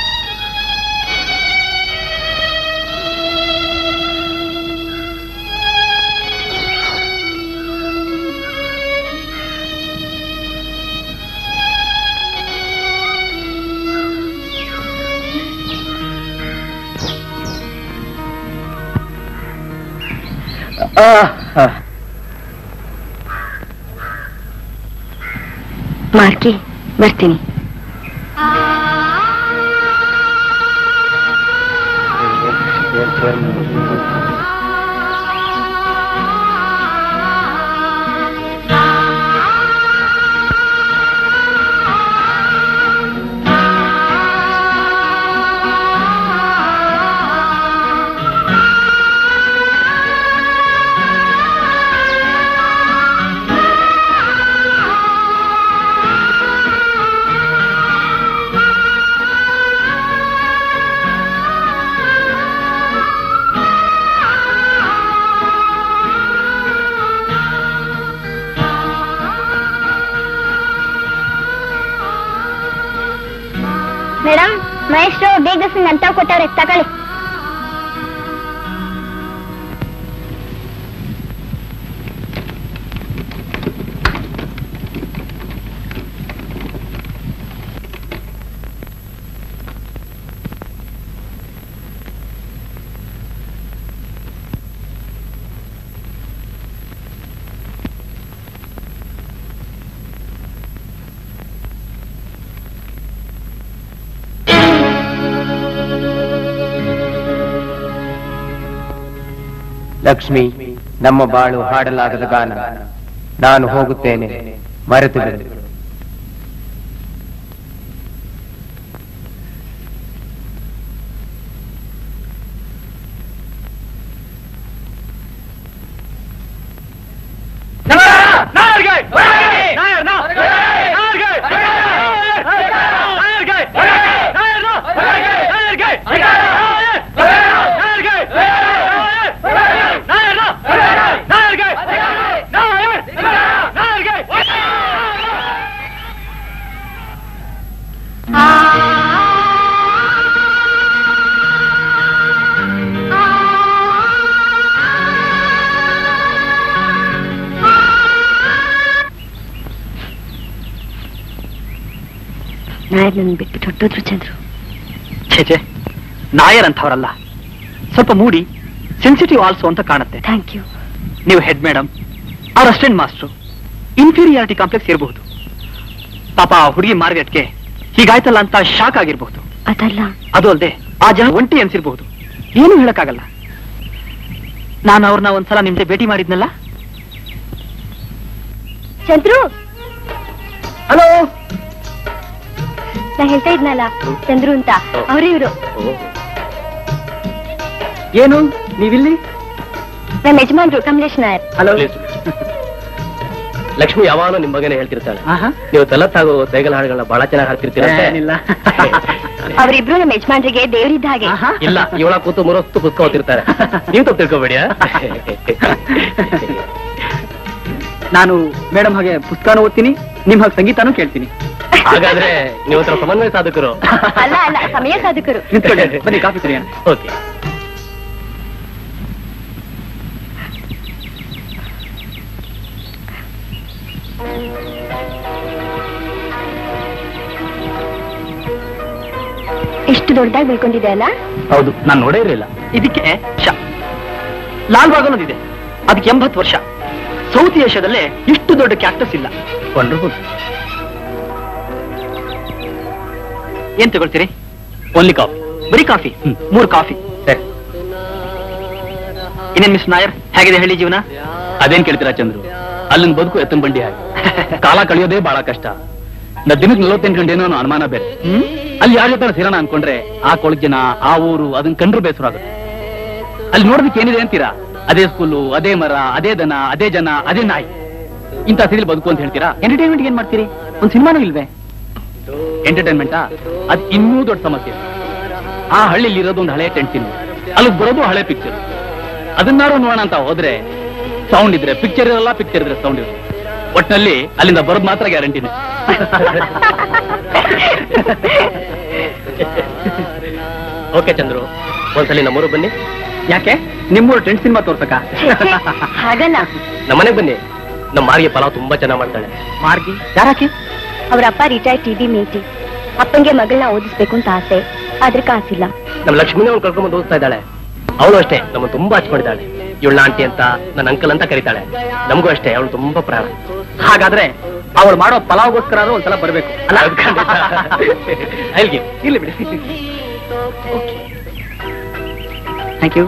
ಮಾರ್ಕಿ ಬರ್ತೀನಿ ಮೇಡಮ್ ಮಹೇಶ್ರು ಬೇಗ ಅಂತ ಕೊಟ್ಟವ್ರೆ ತಗೊಳ್ಳಿ ಲಕ್ಷ್ಮಿ ನಮ್ಮ ಬಾಳು ಹಾಡಲಾಗದ ಗಾನ ನಾನು ಹೋಗುತ್ತೇನೆ ಮರೆತು ಬಿಡು ನಾರ್ಗೆ! ನಾರ್ಗೆ! ನಾರ್ಗೆ! ನಾಯರ್ ನನ್ನ ಬಿಟ್ಟು ಹೊಟ್ಟೋದ್ರು ಚಂದ್ರು ಛೇಚೆ ನಾಯರ್ ಅಂತವರಲ್ಲ ಸ್ವಲ್ಪ ಮೂಡಿ ಸೆನ್ಸಿಟಿವ್ ಆಲ್ಸೋ ಅಂತ ಕಾಣುತ್ತೆ ಥ್ಯಾಂಕ್ ಯು ನೀವು ಹೆಡ್ ಮೇಡಮ್ ಅವ್ರ ಅಸಿಸ್ಟೆಂಟ್ ಮಾಸ್ಟ್ರು ಇನ್ಫೀರಿಯಾರಿಟಿ ಕಾಂಪ್ಲೆಕ್ಸ್ ಇರಬಹುದು ಪಾಪ ಆ ಹುಡುಗಿ ಮಾರ್ಗೆಟ್ಗೆ ಹೀಗಾಯ್ತಲ್ಲ ಅಂತ ಶಾಕ್ ಆಗಿರಬಹುದು ಅದಲ್ಲ ಅದು ಅಲ್ಲದೆ ಆ ಜನ ಒಂಟಿ ಅನ್ಸಿರ್ಬಹುದು ಏನು ಹೇಳಕ್ಕಾಗಲ್ಲ ನಾನು ಅವ್ರನ್ನ ಒಂದ್ಸಲ ನಿಮ್ದೆ ಭೇಟಿ ಮಾಡಿದ್ನಲ್ಲ ಚಂದ್ರು ಹಲೋ ನಾ ಹೇಳ್ತಾ ಇದ್ನಲ್ಲ ಚಂದ್ರು ಅಂತ ಅವರೇ ಇವರು ಏನು ನೀವಿಲ್ಲಿ ನಮ್ಮ ಯಜಮಾನ್ರು ಕಮಲೇಶ್ ನಾಯರ್ ಹಲೋ ಲಕ್ಷ್ಮಿ ಯಾವಾಗಲೂ ನಿಮ್ ಬಗ್ಗೆನೇ ಹೇಳ್ತಿರ್ತಾಳೆ ಆಹಾ. ನೀವು ತಲತ್ತಾಗೋ ಸೈಕಲ್ ಹಾಡುಗಳನ್ನ ಬಹಳ ಚೆನ್ನಾಗಿ ಹಾಡ್ತಿರ್ತೀರಂತೆ ಏನಿಲ್ಲ. ಅವರಿಬ್ರು ನಮ್ಮ ಯಜಮಾನ್ರಿಗೆ ದೇವರಿದ್ದ ಹಾಗೆ ಆಹಾ. ಇಲ್ಲ ಇವಳ ಕೂತು ಮೂರೊತ್ತು ಪುಸ್ತಕ ಓದ್ತಿರ್ತಾರೆ ನೀವು ತಪ್ಪು ತಿಳ್ಕೊಬೇಡಿ ಆ? ನಾನು ಮೇಡಮ್ ಹಾಗೆ ಪುಸ್ತಕನೂ ಓದ್ತೀನಿ ನಿಮ್ ಹಾಗೆ ಸಂಗೀತನೂ ಕೇಳ್ತೀನಿ ಹಾಗಾದ್ರೆ ನೀವು ಹತ್ರ ಸಮನ್ವಯ ಸಾಧಕರು ಅಲ್ಲ ಅಲ್ಲ ಸಮಯ ಸಾಧಕರು ನಿಂತ್ಕೊಳ್ಳಿ ಬನ್ನಿ ಕಾಫಿ ಕುಡಿಯೋಣ ಓಕೆ ಎಷ್ಟು ದೊಡ್ಡದಾಗಿ ಬೆಳ್ಕೊಂಡಿದೆ ಅಲ್ಲ ಹೌದು ನಾನು ನೋಡೇ ಇರಲಿಲ್ಲ ಇದಕ್ಕೆ ಶ ಲಾಲ್ ಬಾಗ್ ಅನ್ನೋದಿದೆ ಅದಕ್ಕೆ ಎಂಬತ್ತು ವರ್ಷ ಸೌತ್ ಏಷ್ಯಾದಲ್ಲೇ ಇಷ್ಟು ದೊಡ್ಡ ಕ್ಯಾಕ್ಟಸ್ ಇಲ್ಲ ವಂಡರ್ಫುಲ್ ಏನ್ ತಗೊಳ್ತೀರಿ ಓನ್ಲಿ ಕಾಫಿ ಬರೀ ಕಾಫಿ ಹ್ಮ್. ಮೂರು ಕಾಫಿ ಸರಿ ಇನ್ನೇನ್ ಮಿಸ್ ನಾಯರ್ ಹೇಗಿದೆ ಹೇಳಿ ಜೀವನ ಅದೇನ್ ಕೇಳ್ತೀರಾ ಚಂದ್ರು ಅಲ್ಲಿನ ಬದುಕು ಎತ್ತನ್ ಬಂಡಿ ಹಾಗೆ ಕಾಲ ಕಳೆಯೋದೇ ಬಹಳ ಕಷ್ಟ ನಾ ದಿನಕ್ಕೆ ನಲವತ್ತೆಂಟು ಗಂಟೆ ಏನೋ ಅನುಮಾನ ಬೇರೆ ಹ್ಮ್ ಅಲ್ಲಿ ಯಾರ ಜೊತೆ ಸೇರೋಣ ಅನ್ಕೊಂಡ್ರೆ ಆ ಕೊಳಗ್ ಜನ ಆ ಊರು ಅದನ್ನ ಕಂಡ್ರು ಬೇಸರ ಆಗುತ್ತೆ ಅಲ್ಲಿ ನೋಡೋದಕ್ಕೆ ಏನಿದೆ ಅಂತೀರಾ ಅದೇ ಸ್ಕೂಲು ಅದೇ ಮರ ಅದೇ ದನ ಅದೇ ಜನ ಅದೇ ನಾಯಿ ಇಂಥ ಸ್ಥಿತಿಲಿ ಬದುಕು ಅಂತ ಹೇಳ್ತೀರಾ ಎಂಟರ್ಟೈನ್ಮೆಂಟ್ ಏನ್ ಮಾಡ್ತೀರಿ ಒಂದ್ ಸಿನಿಮಾನೂ ಇಲ್ವೇ ಎಂಟರ್ಟೈನ್ಮೆಂಟಾ ಅದ್ ಇನ್ನೂ ದೊಡ್ಡ ಸಮಸ್ಯೆ ಆ ಹಳ್ಳಿಲಿ ಇರೋದು ಒಂದು ಹಳೆ ಟೆಂಟ್ ಸಿನಿಮಾ ಅಲ್ಲಿ ಬರೋದು ಹಳೆ ಪಿಕ್ಚರ್ ಅದನ್ನಾರು ನೋಡೋಣ ಅಂತ ಹೋದ್ರೆ ಸೌಂಡ್ ಇದ್ರೆ ಪಿಕ್ಚರ್ ಇರಲ್ಲ ಪಿಕ್ಚರ್ ಇದ್ರೆ ಸೌಂಡ್ ಇರಲ್ಲ ಒಟ್ನಲ್ಲಿ ಅಲ್ಲಿಂದ ಬರೋದು ಮಾತ್ರ ಗ್ಯಾರಂಟಿನೇ ಓಕೆ ಚಂದ್ರು ಒಂದ್ಸಲಿ ನಮ್ಮೂರು ಬನ್ನಿ ಯಾಕೆ ನಿಮ್ಮೂರು ಟ್ರೆಂಡ್ ಸಿನಿಮಾ ತೋರ್ಸಕ ಹಾಗಲ್ಲ ನಮ್ಮನೆಗೆ ಬನ್ನಿ ನಮ್ಮ ಮಾರಿಗೆ ಪಲಾವ್ ತುಂಬಾ ಚೆನ್ನಾಗಿ ಮಾಡ್ತಾಳೆ ಮಾರ್ಗಿ ಯಾರಾಕೆ ಅವ್ರ ಅಪ್ಪ ರಿಟೈರ್ಡ್ ಟಿ ಬಿ ಮೇಟಿ ಅಪ್ಪಂಗೆ ಮಗಳನ್ನ ಓದಿಸ್ಬೇಕು ಅಂತ ಆಸೆ ಆದ್ರೆ ಕಾಸಿಲ್ಲ ನಮ್ಮ ಲಕ್ಷ್ಮಿನ ಅವ್ಳು ಕರ್ಕೊಂಡ್ಬಂದು ಓದಿಸ್ತಾ ಇದ್ದಾಳೆ ಅವಳು ಅಷ್ಟೇ ನಮ್ಮ ತುಂಬಾ ಹಚ್ಕೊಂಡಿದ್ದಾಳೆ ಇವಳ ಆಂಟಿ ಅಂತ ನನ್ನ ಅಂಕಲ್ ಅಂತ ಕರೀತಾಳೆ ನಮಗೂ ಅಷ್ಟೇ ಅವಳು ತುಂಬಾ ಪ್ರಾಣ ಹಾಗಾದ್ರೆ ಅವಳು ಮಾಡೋ ಪಲಾವ್ಗೋಸ್ಕರ ಒಂದ್ಸಲ ಬರ್ಬೇಕು ಅಲ್ಲ ಅದು ಖಂಡಿತ. I'll give. ಇಲ್ಲಿ ಬಿಡಿ thank you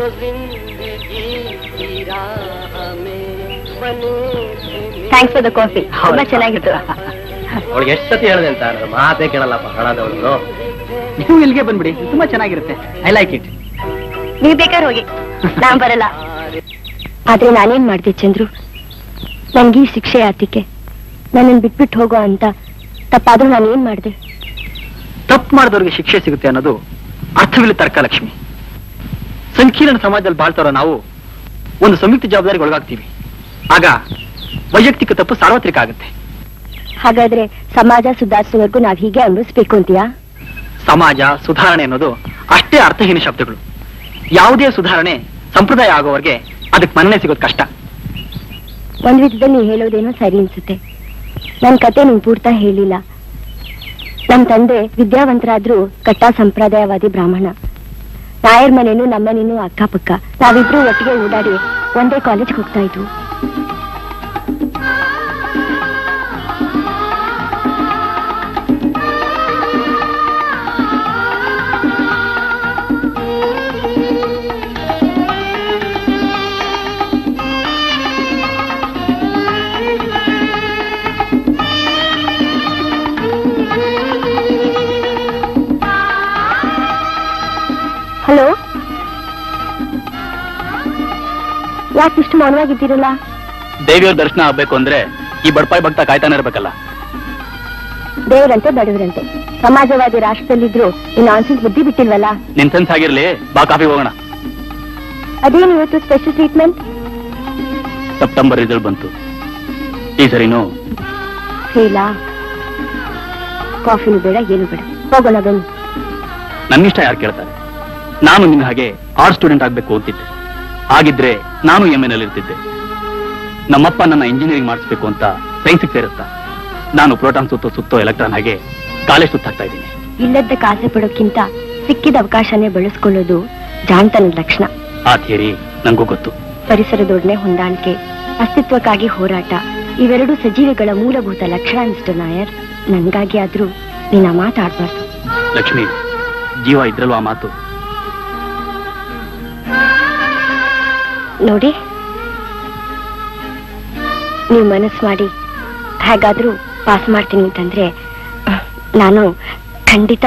thanks for the coffee ತುಂಬಾ ಚೆನ್ನಾಗಿತ್ತು ಅವಳಿಗೆ ಎಷ್ಟು ಸತಿ ಹೇಳಿದೆ ಅಂತ ನನ್ನ ಮಾತೇ ಕೇಳಲ್ಲಪ್ಪ ಹಾಳಾದವಳು ನೀವು ಇಲ್ಲಿಗೆ ಬಂದ್ಬಿಡಿ ತುಂಬಾ ಚೆನ್ನಾಗಿರುತ್ತೆ ಐ ಲೈಕ್ ಇಟ್ ನೀವ್ ಬೇಕಾದ್ರೆ ಹೋಗಿ ನಾನ್ ಬರಲ್ಲ ಆದ್ರೆ ನಾನೇನ್ ಮಾಡ್ದೆ ಚಂದ್ರು ನನ್ಗೆ ಈ ಶಿಕ್ಷೆ ಆತಿಕೆ ನನ್ನನ್ ಬಿಟ್ಬಿಟ್ಟು ಹೋಗೋ ಅಂತ ತಪ್ಪಾದ್ರೂ ನಾನು ಏನ್ ಮಾಡ್ದೆ ತಪ್ಪು ಮಾಡಿದವ್ರಿಗೆ ಶಿಕ್ಷೆ ಸಿಗುತ್ತೆ ಅನ್ನೋದು ಅರ್ಥವಿಲ್ಲ ತರ್ಕ ಲಕ್ಷ್ಮಿ ಸಂಕೀರ್ಣ ಸಮಾಜದಲ್ಲಿ ಬಾಳ್ತಾರೋ ನಾವು ಒಂದು ಸಂಯುಕ್ತ ಜವಾಬ್ದಾರಿಗೆ ಒಳಗಾಗ್ತೀವಿ ಆಗ ವೈಯಕ್ತಿಕ ತಪ್ಪು ಸಾರ್ವತ್ರಿಕ ಆಗುತ್ತೆ ಹಾಗಾದ್ರೆ ಸಮಾಜ ಸುಧಾರಿಸೋವರೆಗೂ ನಾವ್ ಹೀಗೆ ಅನುಭವಿಸ್ಬೇಕು ಅಂತೀಯಾ ಸಮಾಜ ಸುಧಾರಣೆ ಅನ್ನೋದು ಅಷ್ಟೇ ಅರ್ಥಹೀನ ಶಬ್ದಗಳು ಯಾವುದೇ ಸುಧಾರಣೆ ಸಂಪ್ರದಾಯ ಆಗೋವರೆಗೆ ಅದಕ್ಕೆ ಮನ್ನಣೆ ಸಿಗೋದು ಕಷ್ಟ ಒಂದ್ ವಿಧದಲ್ಲಿ ನೀ ಹೇಳೋದೇನೋ ಸರಿ ಅನ್ಸುತ್ತೆ ನನ್ ಕತೆ ನೀನ್ ಪೂರ್ತ ಹೇಳಿಲ್ಲ ನಮ್ ತಂದೆ ವಿದ್ಯಾವಂತರಾದ್ರೂ ಕಟ್ಟ ಸಂಪ್ರದಾಯವಾದಿ ಬ್ರಾಹ್ಮಣ ನಾಯರ್ ಮನೇನು ನಮ್ಮನೇನು ಅಕ್ಕಪಕ್ಕ ನಾವಿಬ್ರು ಒಟ್ಟಿಗೆ ಓಡಾಡಿ ಒಂದೇ ಕಾಲೇಜ್ಗೆ ಹೋಗ್ತಾ ಇದ್ವು ಹಲೋ ಯಾಕೆ ಇಷ್ಟು ಮೌನವಾಗಿದ್ದೀರಲ್ಲ ದೇವಿಯವ್ರ ದರ್ಶನ ಆಗ್ಬೇಕು ಅಂದ್ರೆ ಈ ಬಡಪಾಯಿ ಭಕ್ತ ಕಾಯ್ತಾನೆ ಇರ್ಬೇಕಲ್ಲ ದೇವರಂತೆ ಬಡವರಂತೆ ಸಮಾಜವಾದಿ ರಾಷ್ಟ್ರದಲ್ಲಿದ್ರು ಈ ನಾನ್ಸೆನ್ಸ್ ಬುದ್ಧಿ ಬಿಟ್ಟಿಲ್ವಲ್ಲ ನಿನ್ ಸೆನ್ಸ್ ಆಗಿರ್ಲಿ ಬಾ ಕಾಫಿ ಹೋಗೋಣ ಅದೇನು ಇವತ್ತು ಸ್ಪೆಷಲ್ ಟ್ರೀಟ್ಮೆಂಟ್ ಸೆಪ್ಟೆಂಬರ್ ರಿಸಲ್ಟ್ ಬಂತು ಈ ಸರಿನು ಫೇಲಾ ಕಾಫಿನೂ ಬೇಡ ಏನು ಬೇಡ ಹೋಗೋಣ ಬನ್ನಿ ನನ್ನಿಷ್ಟ ಯಾರು ಕೇಳ್ತಾರೆ ನಾನು ನಿನ್ನ ಹಾಗೆ ಆರ್ಟ್ ಸ್ಟೂಡೆಂಟ್ ಆಗ್ಬೇಕು ಅಂತಿದ್ದೆ ಆಗಿದ್ರೆ ನಾನು ಎಂ ಎನ್ ಇರ್ತಿದ್ದೆ ನಮ್ಮಪ್ಪ ನನ್ನ ಇಂಜಿನಿಯರಿಂಗ್ ಮಾಡಿಸ್ಬೇಕು ಅಂತ ಸೈನ್ಸಿಗೆ ಸೇರಿಸ್ತಾ ನಾನು ಪ್ರೋಟಾನ್ ಸುತ್ತೋ ಸುತ್ತೋ ಎಲೆಕ್ಟ್ರಾನ್ ಹಾಗೆ ಕಾಲೇ ಸುತ್ತಾಗ್ತಾ ಇದ್ದೀನಿ ಇಲ್ಲದ್ದಕ್ಕೆ ಆಸೆ ಪಡೋಕ್ಕಿಂತ ಸಿಕ್ಕಿದ ಅವಕಾಶನೇ ಬಳಸ್ಕೊಳ್ಳೋದು ಜಾಣ್ತನದ ಲಕ್ಷಣ ಆ ಥಿಯರಿ ನಂಗೂ ಗೊತ್ತು ಪರಿಸರದೊಡನೆ ಹೊಂದಾಣಿಕೆ ಅಸ್ತಿತ್ವಕ್ಕಾಗಿ ಹೋರಾಟ ಇವೆರಡು ಸಜೀವಿಗಳ ಮೂಲಭೂತ ಲಕ್ಷಣ ಮಿಸ್ಟರ್ ನಾಯರ್ ನನ್ಗಾಗಿ ಆದ್ರೂ ನೀನ ಮಾತಾಡ್ಬಾರ್ದು ಲಕ್ಷ್ಮಿ ಜೀವ ಇದ್ರಲ್ವ ಆ ಮಾತು ನೋಡಿ ನೀವು ಮನಸ್ಸು ಮಾಡಿ ಹೇಗಾದ್ರೂ ಪಾಸ್ ಮಾಡ್ತೀನಿ ಅಂತಂದ್ರೆ ಅಹ್, ನಾನು ಖಂಡಿತ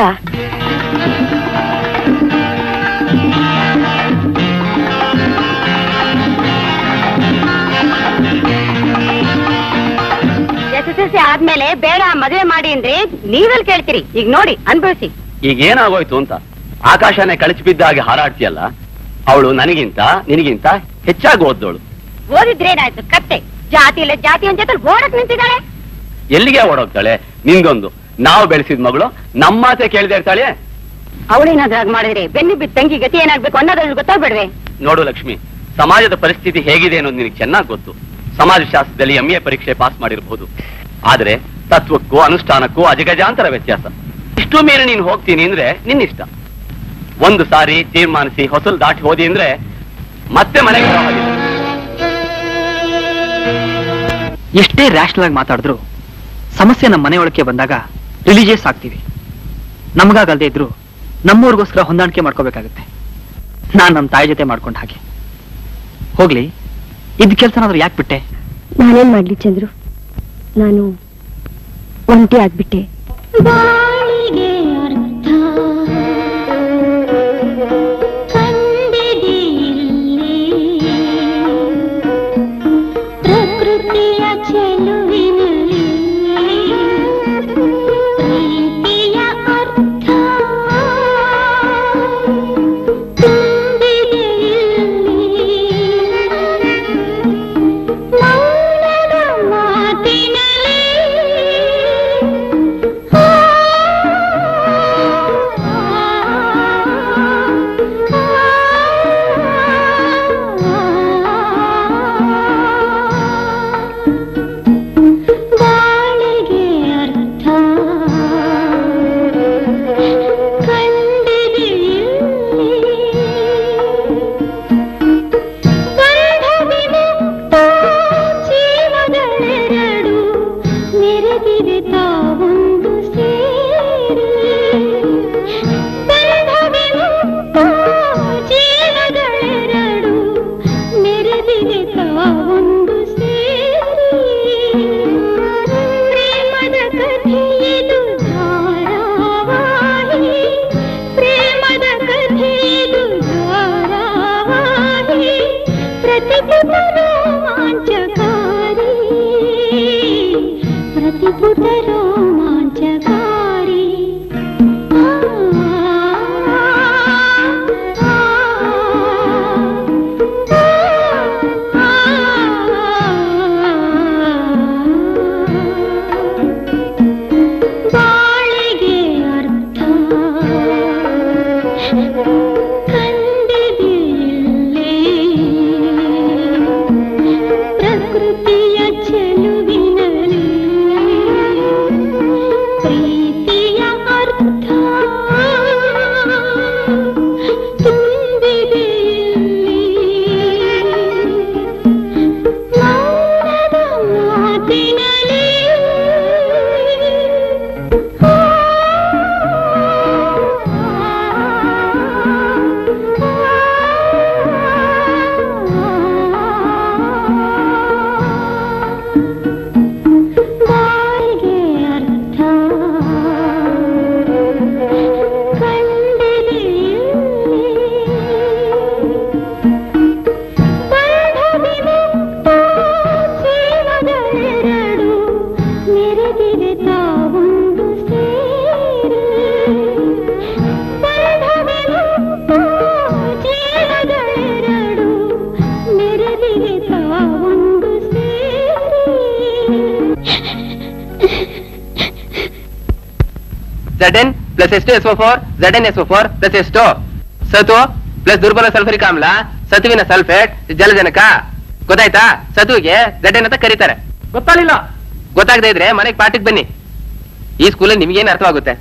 ಎಸ್ ಎಸ್ ಎಲ್ ಸಿ ಆದ್ಮೇಲೆ ಬೇಡ ಮದುವೆ ಮಾಡಿ ಅಂದ್ರೆ ನೀವೆಲ್ ಕೇಳ್ತೀರಿ ಈಗ ನೋಡಿ ಅನ್ಭವಿಸಿ ಈಗ ಏನಾಗೋಯ್ತು ಅಂತ ಆಕಾಶನೇ ಕಳಚಿ ಬಿದ್ದ ಹಾಗೆ ಹಾರಾಡ್ತೀಯಲ್ಲ ಅವಳು ನನಗಿಂತ ನಿನಗಿಂತ ಹೆಚ್ಚಾಗಿ ಓದ್ದೋಳು ಓದಿದ್ರೇನಾಯ್ತು ಕತ್ತೆ ಜಾತಿ ಇಲ್ಲ ಜಾತಿ ಒಂದ್ ಜೊತೆ ಓಡಕ್ ನಿಂತಿದ್ದಾಳೆ ಎಲ್ಲಿಗೆ ಓಡೋಗ್ತಾಳೆ ನಿಂಗೊಂದು ನಾವು ಬೆಳೆಸಿದ ಮಗಳು ನಮ್ಮ ಮಾತೆ ಕೇಳ್ದೆ ಇರ್ತಾಳೆ ಅವಳೇನಾದ್ರೂ ಹಾಗೆ ಮಾಡಿದ್ರೆ ಬೆನ್ನಿ ಬಿದ್ದ ತಂಗಿ ಗತಿ ಏನಾಗ್ಬೇಕು ಅನ್ನೋದ್ರಲ್ಲಿ ಗೊತ್ತಾಗ್ಬೇಡ್ವೆ ನೋಡು ಲಕ್ಷ್ಮಿ ಸಮಾಜದ ಪರಿಸ್ಥಿತಿ ಹೇಗಿದೆ ಅನ್ನೋದು ನಿನಗೆ ಚೆನ್ನಾಗಿ ಗೊತ್ತು ಸಮಾಜಶಾಸ್ತ್ರದಲ್ಲಿ ಎಂ ಎ ಪರೀಕ್ಷೆ ಪಾಸ್ ಮಾಡಿರಬಹುದು ಆದ್ರೆ ತತ್ವಕ್ಕೂ ಅನುಷ್ಠಾನಕ್ಕೂ ಅಜಗಜಾಂತರ ವ್ಯತ್ಯಾಸ ಇಷ್ಟು ಮೇಲೆ ನೀನು ಹೋಗ್ತೀನಿ ಅಂದ್ರೆ ನಿನ್ನಿಷ್ಟ ಒಂದು ಸಾರಿ ತೀರ್ಮಾನಿಸಿ ಹೊಸಲು ದಾಟಿ ಹೋದಿ ಅಂದ್ರೆ ಮತ್ತೆ ಮನೆಗೆ ಬರೋ ಹಾಗಿಲ್ಲ. ಎಷ್ಟೇ ರ್ಯಾಷನಲ್ ಆಗಿ ಮಾತಾಡಿದ್ರು ಸಮಸ್ಯೆ ನಮ್ಮ ಮನೆಯೊಳಕ್ಕೆ ಬಂದಾಗ ರಿಲಿಜಿಯಸ್ ಆಗ್ತೀವಿ ನಮಗಾಗಲ್ದೇ ಇದ್ರು ನಮ್ಮವ್ರಿಗೋಸ್ಕರ ಹೊಂದಾಣಿಕೆ ಮಾಡ್ಕೋಬೇಕಾಗುತ್ತೆ ನಾನ್ ನಮ್ಮ ತಾಯಿ ಜೊತೆ ಮಾಡ್ಕೊಂಡ ಹಾಗೆ ಹೋಗ್ಲಿ ಇದ್ ಕೆಲ್ಸನಾದ್ರೂ ಯಾಕೆ ಬಿಟ್ಟೆ ನಾನೇನ್ ಮಾಡ್ಲಿ ಚಂದ್ರು ನಾನು ಒಂಟಿ ಆಗ್ಬಿಟ್ಟೆ ಪ್ರಕೃತಿಯ ಚೆಲುವಿನಲ್ಲಿ ಪ್ರೀತಿಯ ಅರ್ಥ ತುಂಬಿದೆ ಇಲ್ಲಿ. ಮೌನದ ಮಾತಿನಲ್ಲಿ ಆ, ಬಾಳಿಗೆ ಅರ್ಥ ಕಂಡಿದೆ ಇಲ್ಲಿ. ಬಂಧ ವಿಮುಕ್ತ ಜೀವಗಳೆರಡು ನೆರೆದಿವೆ ತಾವೊಂದು ಸೇರಿ ಬಂಧ ವಿಮುಕ್ತ ಜೀವಗಳೆರಡು ನೆರೆದಿವೆ ತಾವೊಂದು ಸೇರಿ ಪ್ರೇಮದ ಕಥೆಯಿದು ಧಾರಾವಾಹಿ ಪ್ರೇಮದ ಕಥೆಯಿದು ಧಾರಾವಾಹಿ ಪ್ರತಿಪುಟ ರೋಮಾಂಚಕಾರಿ ಪ್ರತಿಪುಟ ರೋಮಾಂಚಕಾರಿ ಆ, ಆ, ಬಾಳಿಗೆ ಅರ್ಥ ಕಂಡಿದೆ ಇಲ್ಲೇ. ಪ್ರಕೃತಿಯ ಚೆಲುವಿನಲ್ಲಿ ಪ್ರೀತಿಯ ಅರ್ಥ ತುಂಬಿದೆ ಇಲ್ಲಿ. ಮೌನದ ಮಾತಿನಲ್ಲಿ ಬಾಯಿಗೆ ಅರ್ಥ ಕಂಡಿದೆ ಇಲ್ಲಿ. ಬಂಧ ವಿಮುಕ್ತ ಜೀವಗಳೆರಡು ನೆರೆದಿವೆ ತಾವೊಂದು ಸೇರಿ ಬಂಧ ವಿಮುಕ್ತ ಜೀವಗಳೆರಡು ನೆರೆದಿವೆ ತಾವೊಂದು ಸೇರಿ Zn plus H2SO4, ZnSO4 plus H2. ಸತು ಪ್ಲಸ್ ದುರ್ಬಲ ಸಲ್ಫರಿಕ್ ಆಮ್ಲ ಸತುವಿನ ಸಲ್ಫೇಟ್ ಜಲಜನಕ ಗೊತ್ತಾಯ್ತಾ ಸತುವಿಗೆ Zn ಅಂತ ಕರೀತಾರೆ ಗೊತ್ತಾಗಲಿಲ್ಲ ಗೊತ್ತಾಗದೇ ಇದ್ರೆ ಮನೆಗೆ ಪಾಠಕ್ಕೆ ಬನ್ನಿ ಈ ಸ್ಕೂಲಲ್ಲಿ ನಿಮ್ಗೇನ್ ಅರ್ಥವಾಗುತ್ತೆ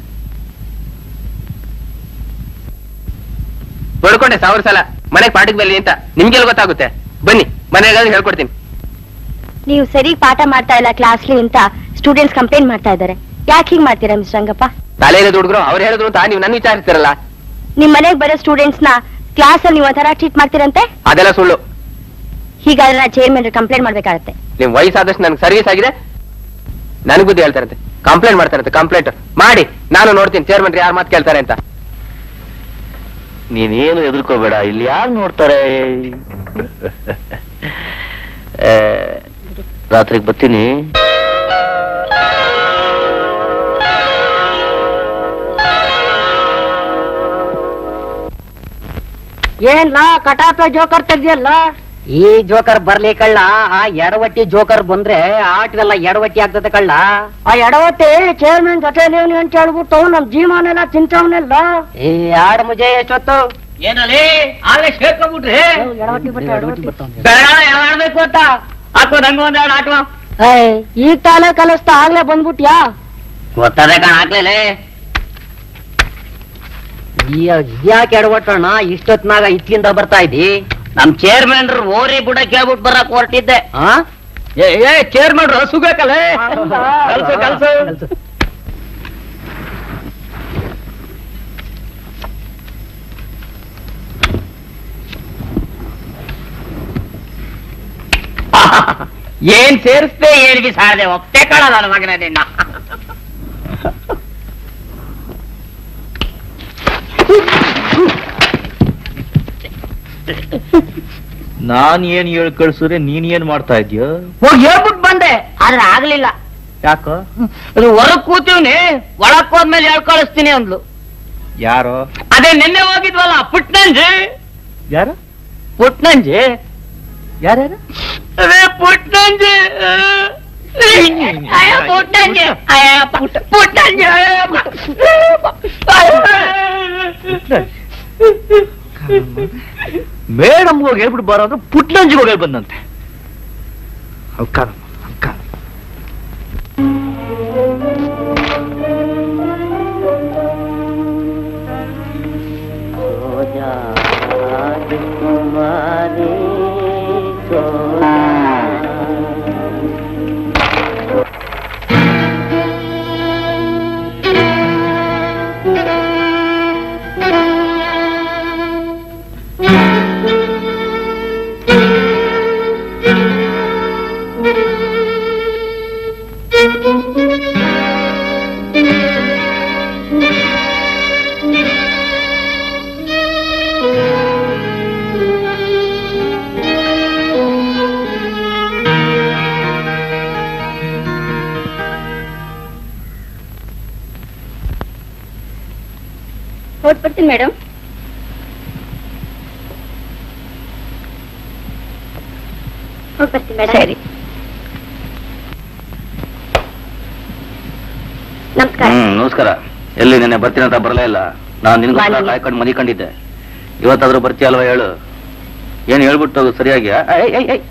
ಹೊಡ್ಕೊಂಡೆ ಸಾವಿರ ಸಲ ಮನೆಗೆ ಪಾಠಕ್ಕೆ ಬರಲಿ ಅಂತ ನಿಮ್ಗೆಲ್ಲ ಗೊತ್ತಾಗುತ್ತೆ ಬನ್ನಿ ಮನೆಗಾದ್ರೆ ಹೇಳ್ಕೊಡ್ತೀನಿ ನೀವು ಸರಿ ಪಾಠ ಮಾಡ್ತಾ ಇಲ್ಲ ಕ್ಲಾಸ್ಲಿ ಅಂತ ಸ್ಟೂಡೆಂಟ್ಸ್ ಕಂಪ್ಲೇಂಟ್ ಮಾಡ್ತಾ ಇದ್ದಾರೆ ಯಾಕೆ ಹೀಗ್ ಮಾಡ್ತೀರಾ ಮಿಸ್ ರಂಗಪ್ಪ ತಲೆ ಇರೋದು ಹುಡುಗರು ಅವ್ರು ಹೇಳಿದ್ರು ಅಂತ ನೀವು ನನ್ನ ವಿಚಾರಿಸ್ತಿರಲ್ಲ ನಿಮ್ ಮನೆಗ್ ಬರೋ ಸ್ಟೂಡೆಂಟ್ಸ್ ನ ಕ್ಲಾಸ್ ಅಲ್ಲಿ ನೀವು ಒಂಥರ ಟ್ರೀಟ್ ಮಾಡ್ತೀರಂತೆ ಅದೆಲ್ಲ ಸುಳ್ಳು ಹೀಗಾದ್ರೆ ನಾ ಚೇರ್ಮನ್ ಕಂಪ್ಲೇಂಟ್ ಮಾಡ್ಬೇಕಾಗತ್ತೆ ನಿಮ್ ವಯಸ್ಸಾದಷ್ಟು ನನ್ಗೆ ಸರ್ವಿಸ್ ಆಗಿದೆ ನನಗ್ ಬುದ್ಧಿ ಹೇಳ್ತಾರಂತೆ ಕಂಪ್ಲೇಂಟ್ ಮಾಡ್ತಾರಂತೆ ಕಂಪ್ಲೇಂಟ್ ಮಾಡಿ ನಾನು ನೋಡ್ತೀನಿ ಚೇರ್ಮನ್ ಯಾರು ಮಾತು ಕೇಳ್ತಾರೆ ಅಂತ ನೀನೇನು ಎದುರ್ಕೋಬೇಡ ಇಲ್ಲಿ ಯಾರು ನೋಡ್ತಾರೆ ಆ, ರಾತ್ರಿಗೆ ಬರ್ತೀನಿ ಏನ್ಲ ಕಟಾಪ ಜೋಕರ್ ತೆಗ್ದಿಯಲ್ಲ ಈ ಜೋಕರ್ ಬರ್ಲಿ ಕಳ್ಳ ಆ ಎಡವಟ್ಟಿ ಜೋಕರ್ ಬಂದ್ರೆ ಆಟವೆಲ್ಲ ಎಡವಟ್ಟಿ ಆಗ್ತದೆ ಕಳ್ಳ ಆ ಎಡವಟ್ಟಿ ಚೇರ್ಮನ್ ಜೊತೆಲಿ ಅಂತ ಹೇಳ್ಬಿಟ್ಟು ನಮ್ ಜೀವನೆಲ್ಲ ತಿಂತವನೆಲ್ಲ ಈ ಆಡ್ ಮುಜೆ ಎಷ್ಟೊತ್ತು ಏನಲ್ಲಿ ಆಗ್ಲೇ ಸೇರ್ಕೊಂಡ್ಬಿಟ್ರಿ ಎಡವಟ್ಟಿ ಬಟ್ಟೆ ಎಡವಟ್ಟಿ ಬೇಡ ಯಾಡ್ಬೇಕು ಅಂತ ಹಾಕೋ ನಂಗ ಒಂದ್ ಎರಡು ಆಟವ ಏಯ್, ಈಗ ತಾನೇ ಕಲಿಸ್ತಾ ಆಗ್ಲೇ ಬಂದ್ಬಿಟ್ಯಾ ಗೊತ್ತದೆ ಕಣ ಹಾಕ್ಲೇಲೆ ಇದ್ಯಾಕೆ ಎಡವಟ್ಟಣ್ಣ ಇಷ್ಟೊತ್ನಾಗ ಇತ್ಲಿಂದ ಬರ್ತಾ ಇದ್ದಿ ನಮ್ ಚೇರ್ಮನ್ ಓರಿ ಬುಡ ಕೇಳ್ಬಿಟ್ಟು ಬರಕ್ ಹೊರಟಿದ್ದೆ ಆ ಏ ಏ ಚೇರ್ಮನ್ ಹಸು ಬೇಕಲ್ಲ ಕಲ್ಸು ಕಲ್ಸು ಏನ್ ಸೇರಿಸ್ದೆ ಏನ್ಗೆ ಸಾರದೆ ಒಪ್ತೆ ಕಳ ನನ್ನ ಮಗನ ನಿನ್ನ ನಾನ್ ಏನ್ ಹೇಳ್ ಕಳ್ಸಿದ್ರೆ ನೀನ್ ಏನ್ ಮಾಡ್ತಾ ಇದ್ಯೋ ಹೋಗಿ ಹೇಳ್ಬಿಟ್ಟು ಬಂದೆ ಆದ್ರೆ ಆಗ್ಲಿಲ್ಲ ಯಾಕೋ ಅದು ಹೊರಗ್ ಕೂತೀವ್ನಿ ಒಳಕ್ ಹೋದ್ಮೇಲೆ ಹೇಳ್ ಕಳಿಸ್ತೀನಿ ಅಂದ್ಲು ಯಾರೋ ಅದೇ ನಿನ್ನೆ ಹೋಗಿದ್ವಲ್ಲ ಪುಟ್ನಂಜಿ ಯಾರು ಪುಟ್ನಂಜಿ ಯಾರ್ಯಾರು ಅದೇ ಪುಟ್ನಂಜಿ ಅಯ್ಯೋ, ಪುಟ್ನಂಜಿ ಅಯ್ಯೋ, ಪುಟ್ಟ- ಪುಟ್ನಂಜಿ ಅಯ್ಯೋ, ಮೇಡಮ್ ಹೋಗಿ ಹೇಳ್ಬಿಟ್ಟು ಬರೋದು ಪುಟ್ನಂಜಿಗೆ ಹೋಗಿ ಬಂದಂತೆ ಅವ್ಕಾರ ಅವ್ಕಾರ ಹೊರಟ್ಬಿಡ್ತೀನಿ ಮೇಡಮ್ ಹೊರಟ್ಬರ್ತೀನಿ ಮೇಡಮ್ ಸರಿ ನಮಸ್ಕಾರ ಹ್ಮ್ ನಮಸ್ಕಾರ ಎಲ್ಲಿ ನೆನ್ನೆ ಬರ್ತೀನಿ ಅಂತ ಬರಲೇ ಇಲ್ಲ ನಾನು ನಿನ್ಗೋಸ್ಕರ ಬನ್ನಿ. ಕಾಯ್ಕೊಂಡು ಮನಿ ಕಂಡಿದ್ದೆ ಇವತ್ತಾದ್ರೂ ಬರ್ತೀಯ ಅಲ್ವಾ ಹೇಳು ಏನ್ ಹೇಳ್ಬಿಟ್ಟು ಹೋಗು ಸರಿಯಾಗಿ ಆ? ಐ, ಐ, ಐ.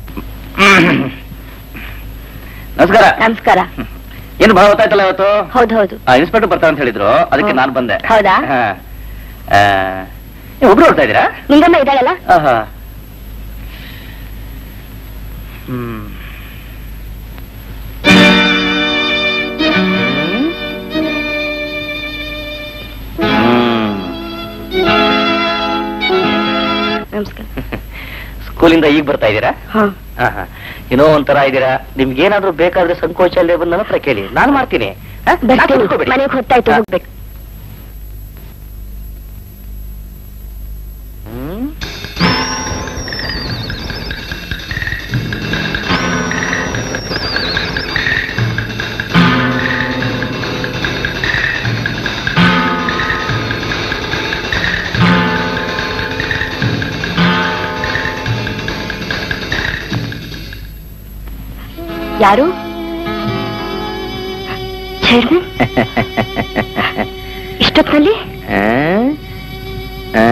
ನಮಸ್ಕಾರ ನಮಸ್ಕಾರ ಏನು ಬಹಳ ಹೊತ್ತಾಯ್ತಲ್ಲ ಇವತ್ತು ಹೌದು ಹೌದು ಆ, ಇನ್ಸ್ಪೆಕ್ಟರ್ ಬರ್ತಾರೆ ಅಂತ ಹೇಳಿದ್ರು ಅದಕ್ಕೆ ಹ್ಮ್. ನಾನು ಬಂದೆ ಹೌದಾ? ಹಾ. ಆ, ನೀವು ಒಬ್ರು ಹೊರಡ್ತಾ ಇದ್ದೀರಾ ನಿಂಗಮ್ಮ ಇದ್ದಾಳಲ್ಲ ಆಹಾ. ಹ್ಮ್ ಹ್ಮ್. ನಮಸ್ಕಾರ ಸ್ಕೂಲಿಂದ ಈಗ ಬರ್ತಾ ಇದ್ದೀರಾ ಹಾ ಆಹಾ. ಏನೋ ಒಂಥರ ಇದ್ದೀರಾ ನಿಮ್ಗೆ ಏನಾದ್ರೂ ಬೇಕಾದ್ರೆ ಸಂಕೋಚ ಅಲ್ಲೇ ಬಂದು ನನ್ನ ಹತ್ರ ಕೇಳಿ ನಾನು ಮಾಡ್ತೀನಿ ಹಾ? ನಾನ್ ಬರ್ತೀನಿ ಕೂತ್ಕೊಬೇಡಿ. ಮನೆಗೆ ಹೊತ್ತಾಯ್ತು ಹಾ. ಹೋಗ್ಬೇಕು ಹ್ಮ್. ಯಾರು ಚೇರ್ಮನ್ ಇಷ್ಟೊತ್ತಿನಲ್ಲಿ ಆ? ಆ.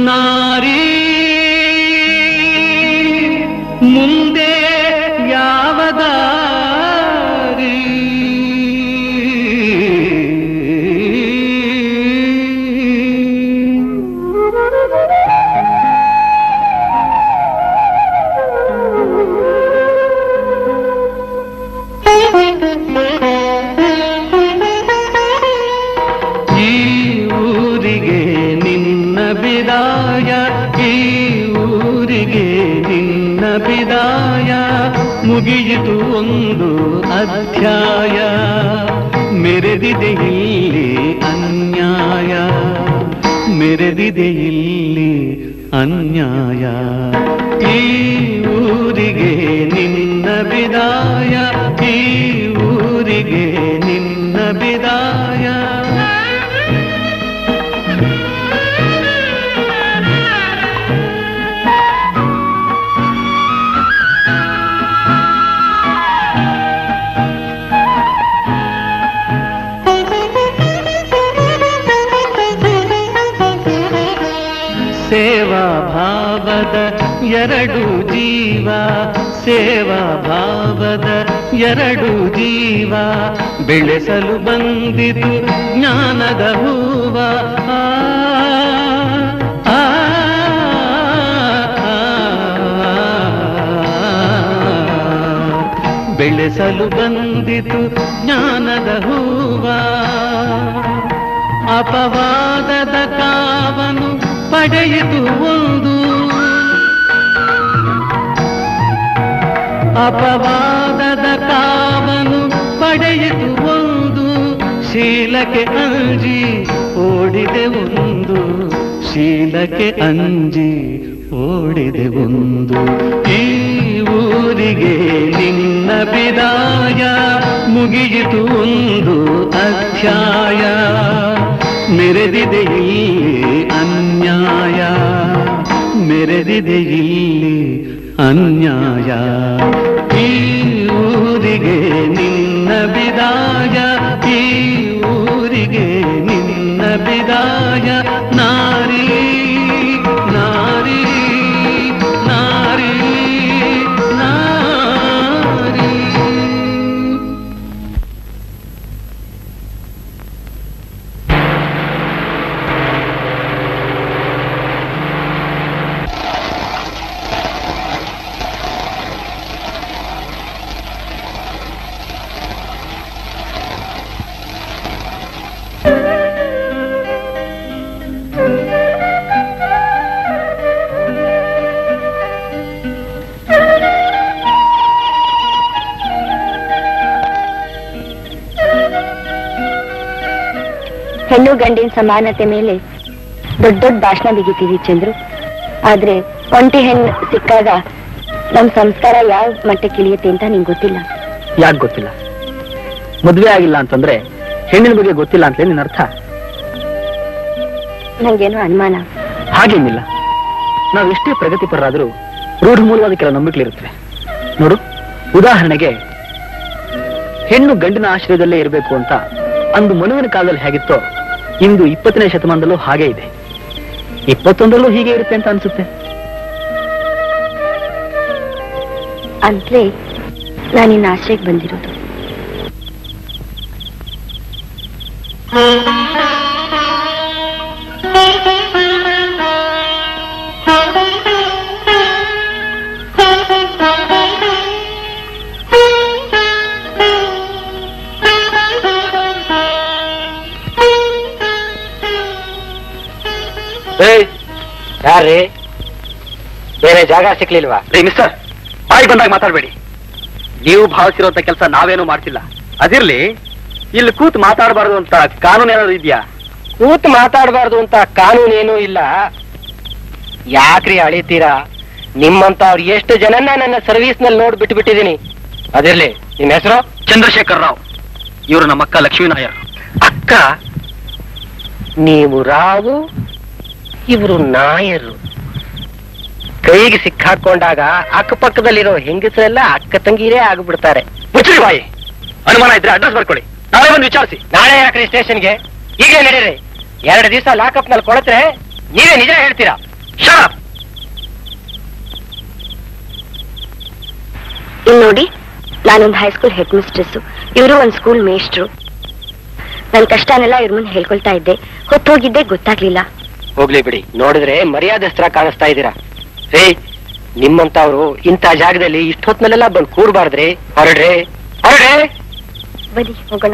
ನಾರಿ ಮುಂದೆ ಯಾವ ದಾರಿ ಈ ಊರಿಗೆ ನಿನ್ನ ಬಿದಾಯ ಈ ಊರಿಗೆ ನಿನ್ನ ಬಿದಾಯ ಮುಗಿಯಿತು ಒಂದು ಅಧ್ಯಾಯ ಮೆರೆದಿದೆ ಇಲ್ಲಿ ಅನ್ಯಾಯ ಮೆರೆದಿದೆ ಇಲ್ಲಿ ಅನ್ಯಾಯ ಈ ಊರಿಗೆ ನಿನ್ನ ಬಿದಾಯ ಈ ಊರಿಗೆ ನಿನ್ನ ಬಿದಾಯ ಸೇವಾ ಭಾವದ ಎರಡು ಜೀವ ಸೇವಾ ಭಾವದ ಎರಡು ಜೀವ ಬೆಳೆಸಲು ಬಂದಿತು ಜ್ಞಾನದ ಹೂವ ಆ, ಆ, ಬೆಳೆಸಲು ಬಂದಿತು ಜ್ಞಾನದ ಹೂವ ಅಪವಾದದ ಕಾವನು ಪಡೆಯಿತು ಒಂದು ಅಪವಾದದ ಕಾವನು ಪಡೆಯಿತು ಒಂದು ಶೀಲಕ್ಕೆ ಅಂಜಿ ಓಡಿದೆ ಒಂದು ಶೀಲಕ್ಕೆ ಅಂಜಿ ಓಡಿದೆ ಒಂದು ಈ ಊರಿಗೆ ನಿನ್ನ ಬಿದಾಯ ಮುಗಿಯಿತು ಒಂದು ಅಧ್ಯಾಯ ಮೆರೆದಿದೆ ಇಲ್ಲಿ ಅನ್ಯಾಯ ಮೆರೆದಿದೆ ಇಲ್ಲಿ ಅನ್ಯಾಯ ಈ ಊರಿಗೆ ನಿನ್ನ ಬಿದಾಯ ಈ ಊರಿಗೆ ನಿನ್ನ ಬಿದಾಯ ನಾರಿ ನಾರಿ ನಾರಿ ನಾರಿ ಹೆಣ್ಣು ಗಂಡಿನ ಸಮಾನತೆ ಮೇಲೆ ದೊಡ್ಡ ದೊಡ್ಡ ಭಾಷಣ ಬಿಗಿತೀವಿ ಚಂದ್ರು ಆದ್ರೆ ಒಂಟಿ ಹೆಣ್ಣು ಸಿಕ್ಕಾಗ ನಮ್ ಸಂಸ್ಕಾರ ಯಾವ ಮಟ್ಟಕ್ಕೆ ಇಳಿಯುತ್ತೆ ಅಂತ ನಿಂಗೆ ಗೊತ್ತಿಲ್ಲ ಯಾಕೆ ಗೊತ್ತಿಲ್ಲ ಮದ್ವೆ ಆಗಿಲ್ಲ ಅಂತಂದ್ರೆ ಹೆಣ್ಣಿನ ಬಗ್ಗೆ ಗೊತ್ತಿಲ್ಲ ಅಂತ ನಿನ್ನ ಅರ್ಥ ನಂಗೇನೋ ಅನುಮಾನ ಹಾಗೇನಿಲ್ಲ ನಾವು ಎಷ್ಟೇ ಪ್ರಗತಿಪರರಾದರೂ ರೂಢ ಮೂಲವಾದ ಕೆಲ ನಂಬಿಕೆಗಳಿರುತ್ತವೆ ನೋಡು ಉದಾಹರಣೆಗೆ ಹೆಣ್ಣು ಗಂಡಿನ ಆಶ್ರಯದಲ್ಲೇ ಇರಬೇಕು ಅಂತ ಅಂದು ಮನುವಿನ ಕಾಲದಲ್ಲಿ ಹೇಗಿತ್ತೋ ಇಂದು ಇಪ್ಪತ್ತನೇ ಶತಮಾನದಲ್ಲೂ ಹಾಗೇ ಇದೆ ಇಪ್ಪತ್ತೊಂದರಲ್ಲೂ ಹೀಗೆ ಇರುತ್ತೆ ಅಂತ ಅನ್ಸುತ್ತೆ ಅಂತಲೇ ನಾನು ನಿನ್ನ ಆಶ್ರಯಕ್ಕೆ ಬಂದಿರೋದು ಯಾರ್ರಿ ಬೇರೆ ಜಾಗ ಸಿಕ್ಲಿಲ್ವಾ ರೀ ಮಿಸ್ಟರ್ ಬಾಯಿ ಬಂದಾಗ ಮಾತಾಡಬೇಡಿ ನೀವು ಭಾವಿಸಿರುವಂತ ಕೆಲಸ ನಾವೇನು ಮಾಡ್ತಿಲ್ಲ ಅದಿರ್ಲಿ ಇಲ್ಲಿ ಕೂತ್ ಮಾತಾಡಬಾರ್ದು ಅಂತ ಕಾನೂನು ಏನಾದ್ರು ಇದೆಯಾ ಕೂತ್ ಮಾತಾಡಬಾರ್ದು ಅಂತ ಕಾನೂನೇನೂ ಇಲ್ಲ ಯಾಕ್ರಿ ಅಳಿತೀರಾ ನಿಮ್ಮಂತ ಅವ್ರು ಎಷ್ಟು ಜನನ್ನ ನನ್ನ ಸರ್ವಿಸ್ ನಲ್ಲಿ ನೋಡ್ ಬಿಟ್ಟು ಬಿಟ್ಟಿದೀನಿ ಅದಿರ್ಲಿ ನಿಮ್ ಹೆಸರು ಚಂದ್ರಶೇಖರ್ ರಾವ್ ಇವರು ನಮ್ಮ ಅಕ್ಕ ಲಕ್ಷ್ಮೀ ನಾಯರ್ ಅಕ್ಕ ನೀವು ರಾವು ಇವರು ನಾಯರು ಕೈಗೆ ಸಿಕ್ಕಾಕೊಂಡಾಗ ಅಕ್ಕಪಕ್ಕದಲ್ಲಿರೋ ಹೆಂಗಸರೆಲ್ಲ ಅಕ್ಕ ತಂಗಿರೇ ಆಗ್ಬಿಡ್ತಾರೆ ಮುಚ್ಚಳಿ ಬಾಯಿ ಅನುಮಾನ ಇದ್ರೆ ಅಡ್ರೆಸ್ ಬರ್ಕೊಳ್ಳಿ ನಾಳೆ ಬಂದು ವಿಚಾರಿಸಿ ನಾಳೆ ಯಾಕ್ರಿ ಸ್ಟೇಷನ್ಗೆ ಈಗಲೇ ನಡೀರಿ ಎರಡು ದಿವಸ ಲಾಕಪ್ ನಲ್ಲಿ ಕೊಳತ್ರೆ ನೀವೇ ನಿಜ ಹೇಳ್ತೀರಾ ಇಲ್ಲಿ ನೋಡಿ ನಾನೊಂದು ಹೈಸ್ಕೂಲ್ ಹೆಡ್ ಮಿಸ್ಟ್ರೆಸ್ ಇವರು ಒಂದು ಸ್ಕೂಲ್ ಮೇಸ್ಟ್ರು ನನ್ನ ಕಷ್ಟನೆಲ್ಲ ಇವ್ರ ಮುಂದೆ ಹೇಳ್ಕೊಳ್ತಾ ಇದ್ದೆ ಹೊತ್ತೋಗಿದ್ದೆ ಗೊತ್ತಾಗ್ಲಿಲ್ಲ ಹೋಗ್ಲಿ ಬಿಡಿ ನೋಡಿದ್ರೆ ಮರ್ಯಾದಸ್ತ್ರ ಕಾಣಿಸ್ತಾ ಇದ್ದೀರಾ ರೇ ನಿಮ್ಮಂತವ್ರು ಇಂಥ ಜಾಗದಲ್ಲಿ ಇಷ್ಟೊತ್ನಲ್ಲೆಲ್ಲ ಬಂದು ಕೂರ್ಬಾರ್ದ್ರಿ ಹೊರಡ್ರಿ ಹೊರಡ್ರಿ ಬನ್ನಿ ಹೋಗೋಣ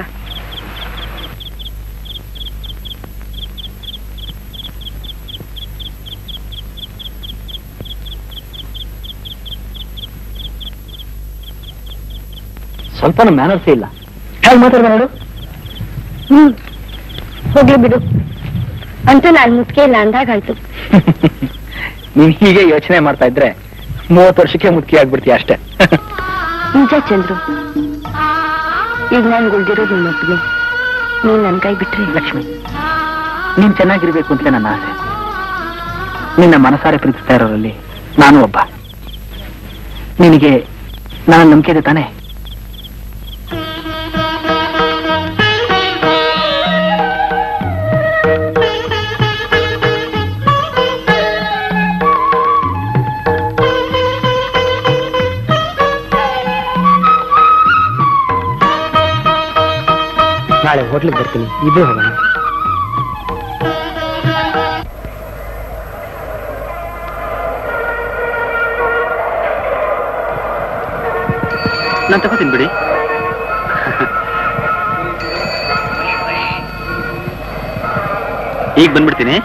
ಸ್ವಲ್ಪನೂ ಮ್ಯಾನರ್ಸೇ ಇಲ್ಲ ಹೇಗೆ ಮಾತಾಡ್ದ ನೋಡು ಹ್ಮ್ ಹೋಗ್ಲಿ ಬಿಡು ಅಂತೂ ನಾನು ಮುತ್ಕೆ ಇಲ್ಲ ಅಂದಾಗಾಯ್ತು ನೀನ್ ಹೀಗೆ ಯೋಚನೆ ಮಾಡ್ತಾ ಇದ್ರೆ ಮೂವತ್ತು ವರ್ಷಕ್ಕೆ ಮುಖ್ಯ ಆಗ್ಬಿಡ್ತೀಯ ಅಷ್ಟೇ ನಿಜ ಚಂದ್ರು ಈಗ ನಾನು ಉಳ್ದಿರೋದು ನಿಮ್ಮ ಒಪ್ಪಿಗೆ ನೀನ್ ನನ್ ಕೈ ಬಿಟ್ರಿ ಲಕ್ಷ್ಮಿ ನೀನ್ ಚೆನ್ನಾಗಿರ್ಬೇಕು ಅಂತ ನನ್ನ ಆಸೆ ನಿನ್ನ ಮನಸಾರೆ ಪ್ರೀತಿಸ್ತಾ ಇರೋರಲ್ಲಿ ನಾನು ಒಬ್ಬ ನಿನಗೆ ನನ್ನ ನಂಬಿಕೆ ಇದೆ ತಾನೇ ನಾಳೆ ಹೋಟ್ಲಿಗೆ ಬರ್ತೀನಿ ಇಬ್ಬರು ಹೋಗೋಣ ನಾನು ತಗೋತೀನಿ ಬಿಡಿ ಈಗ ಬಂದ್ಬಿಡ್ತೀನಿ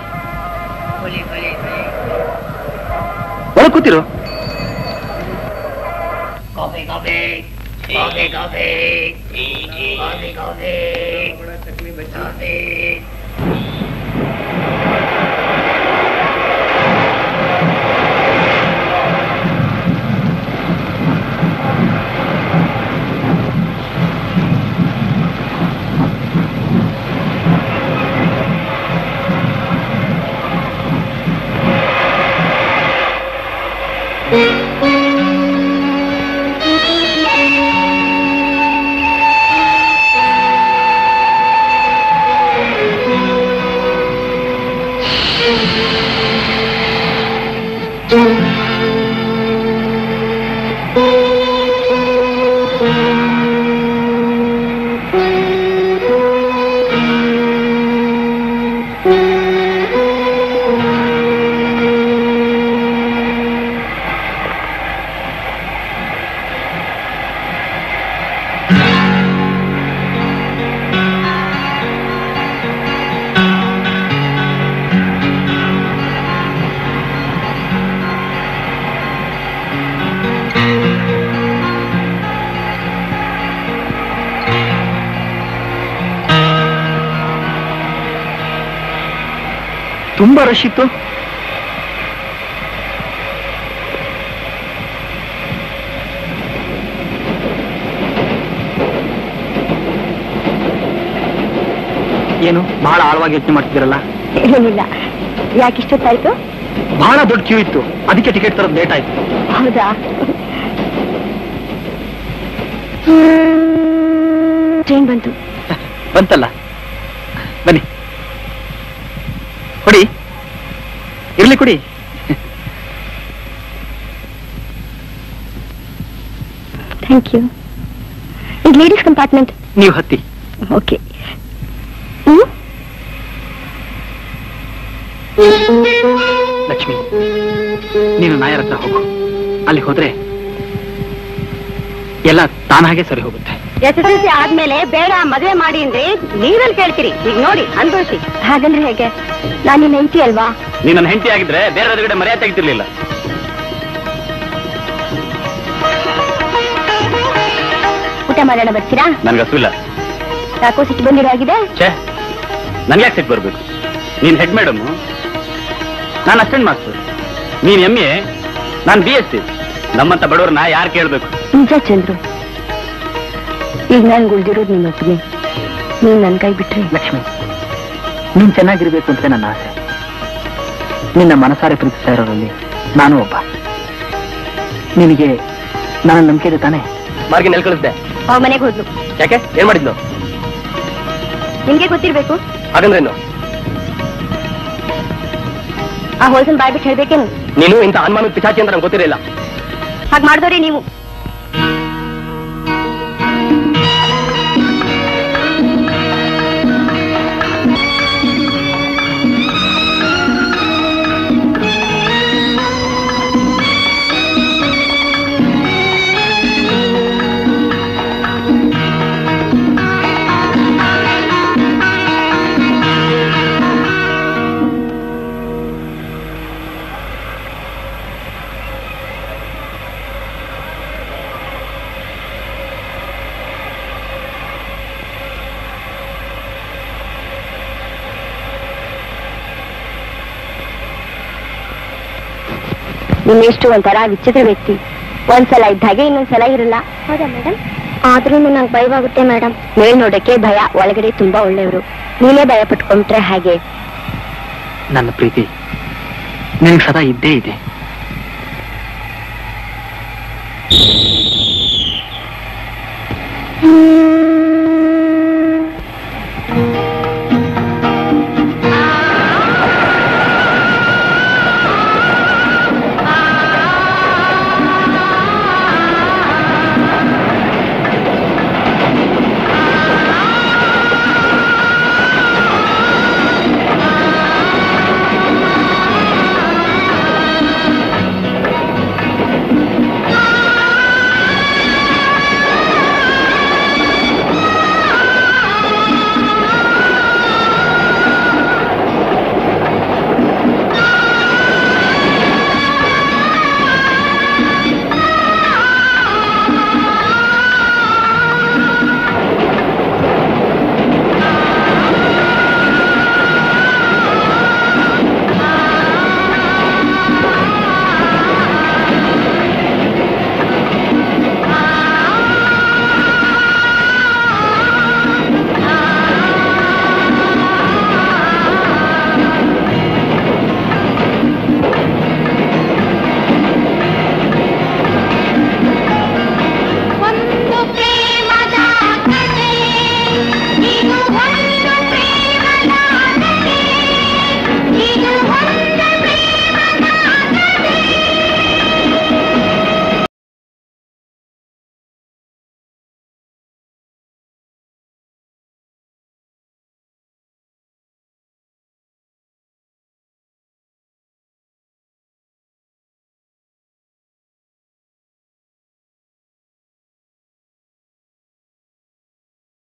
ಒಳಗೆ ಕೂತಿರು ತುಂಬಾ ರಶ್ ಇತ್ತು ಏನು ಬಹಳ ಆಳವಾಗಿ ಯೋಚನೆ ಮಾಡ್ತಿದ್ದೀರಲ್ಲ ಏನಿಲ್ಲ ಯಾಕಿಷ್ಟೊತ್ತಾಯ್ತು ಬಹಳ ದೊಡ್ಡ ಕ್ಯೂ ಇತ್ತು ಅದಕ್ಕೆ ಟಿಕೆಟ್ ತರೋದು ಲೇಟ್ ಆಯ್ತು ಹೌದಾ ಟ್ರೈನ್ ಬಂತು ಬಂತಲ್ಲ ಬನ್ನಿ ಕೊಡಿ ಇರ್ಲಿ ಕೊಡಿ ಥ್ಯಾಂಕ್ ಯು ಇದು ಲೇಡೀಸ್ ಕಂಪಾರ್ಟ್ಮೆಂಟ್ ನೀವು ಹತ್ತಿ ಓಕೆ ಹ್ಮ್ ಲಕ್ಷ್ಮಿ ನೀನು ನಾಯರ ಹತ್ರ ಹೋಗು ಅಲ್ಲಿ ಹೋದ್ರೆ ಎಲ್ಲ ತಾನಾಗೆ ಸರಿ ಹೋಗುತ್ತೆ ಎಸ್ ಎಸ್ ಎಲ್ ಸಿ ಆದ್ಮೇಲೆ ಬೇಡ ಮದುವೆ ಮಾಡಿ ಅಂದ್ರೆ ನೀವೆಲ್ಲಿ ಕೇಳ್ತೀರಿ ಈಗ ನೋಡಿ ಅನ್ಭವಿಸಿ ಹಾಗಂದ್ರೆ ಹೇಗೆ ನಾನು ನಿನ್ನ ಹೆಂಡತಿ ಅಲ್ವಾ ನೀನ್ ನನ್ನ ಹೆಂಡತಿ ಆಗಿದ್ರೆ ಬೇರೆ ಎದುರುಗಡೆ ಮರ್ಯಾದೆ ತೆಗಿತಿರ್ಲಿಲ್ಲ ಊಟ ಮಾಡೋಣ ಬರ್ತೀರಾ ನನ್ಗೆ ಹಸುವಿಲ್ಲ ಯಾಕೋ ಸಿಟ್ಟು ಬಂದಿರೋ ಆಗಿದೆ ಛೇ ನನ್ಗೆ ಯಾಕೆ ಸಿಟ್ಟು ಬರ್ಬೇಕು ನೀನ್ ಹೆಡ್ ಮೇಡಮ್ ನಾನು ಅಸಿಸ್ಟೆಂಟ್ ಮಾಸ್ಟರ್ ನೀನ್ ಎಮ್ ಎ ನಾನು ಬಿ ಎಸ್ ಸಿ ನಮ್ಮಂತ ಬಡವ್ರನ್ನ ಯಾರು ಕೇಳ್ಬೇಕು ನಿಜ ಚಂದ್ರು ಈಗ ನನ್ಗೆ ಉಳ್ದಿರೋದು ನಿಮ್ಮ ಒಪ್ಪಿಗೆ ನೀನ್ ನನ್ ಕೈ ಬಿಟ್ರಿ ಲಕ್ಷ್ಮಿ ನೀನ್ ಚೆನ್ನಾಗಿರ್ಬೇಕು ಅಂತ ನನ್ನ ಆಸೆ ನಿನ್ನ ಮನಸಾರೆ ಪ್ರೀತಿಸ್ತಾ ಇರೋರಲ್ಲಿ ನಾನು ಒಬ್ಬ ನಿನಗೆ ನನ್ನ ನಂಬಿಕೆ ಇದೆ ತಾನೇ ಮಾರ್ಗಿ ನೆಲ್ ಕಳಿಸ್ದೆ ಅವ ಮನೆಗೆ ಹೋದ್ಲು ಯಾಕೆ ಏನ್ ಮಾಡಿದ್ಲು ನಿಮ್ಗೆ ಗೊತ್ತಿರ್ಬೇಕು ಹಾಗಂದ್ರೇನು ಆ ಹೋಲ್ಸನ್ ಬಾಯ್ಬಿಟ್ಟು ಹೇಳ್ಬೇಕೇನು ನೀನು ಇಂಥ ಅನುಮಾನದ ಪಿಚಾಚಿ ಅಂತ ನಂಗೆ ಗೊತ್ತಿರಲಿಲ್ಲ ಹಾಗೆ ಮಾಡಿದವ್ರಿ ನೀವು ಇನ್ನೆಷ್ಟು ಒಂಥರ ವಿಚಿತ್ರ ವ್ಯಕ್ತಿ ಒಂದ್ಸಲ ಇದ್ದ ಹಾಗೆ ಇನ್ನೊಂದ್ಸಲ ಇರಲ್ಲ ಹೌದಾ ಮೇಡಮ್ ಆದ್ರೂ ನಂಗೆ ಭಯವಾಗುತ್ತೆ ಮೇಡಮ್ ಮೇಲ್ ನೋಡಕ್ಕೆ ಭಯ ಒಳಗಡೆ ತುಂಬಾ ಒಳ್ಳೆಯವರು ನೀನೇ ಭಯ ಪಟ್ಕೊಂಡ್ರೆ ಹಾಗೆ ನನ್ನ ಪ್ರೀತಿ ನಿನಗೆ ಸದಾ ಇದ್ದೇ ಇದೆ ಹ್ಮ್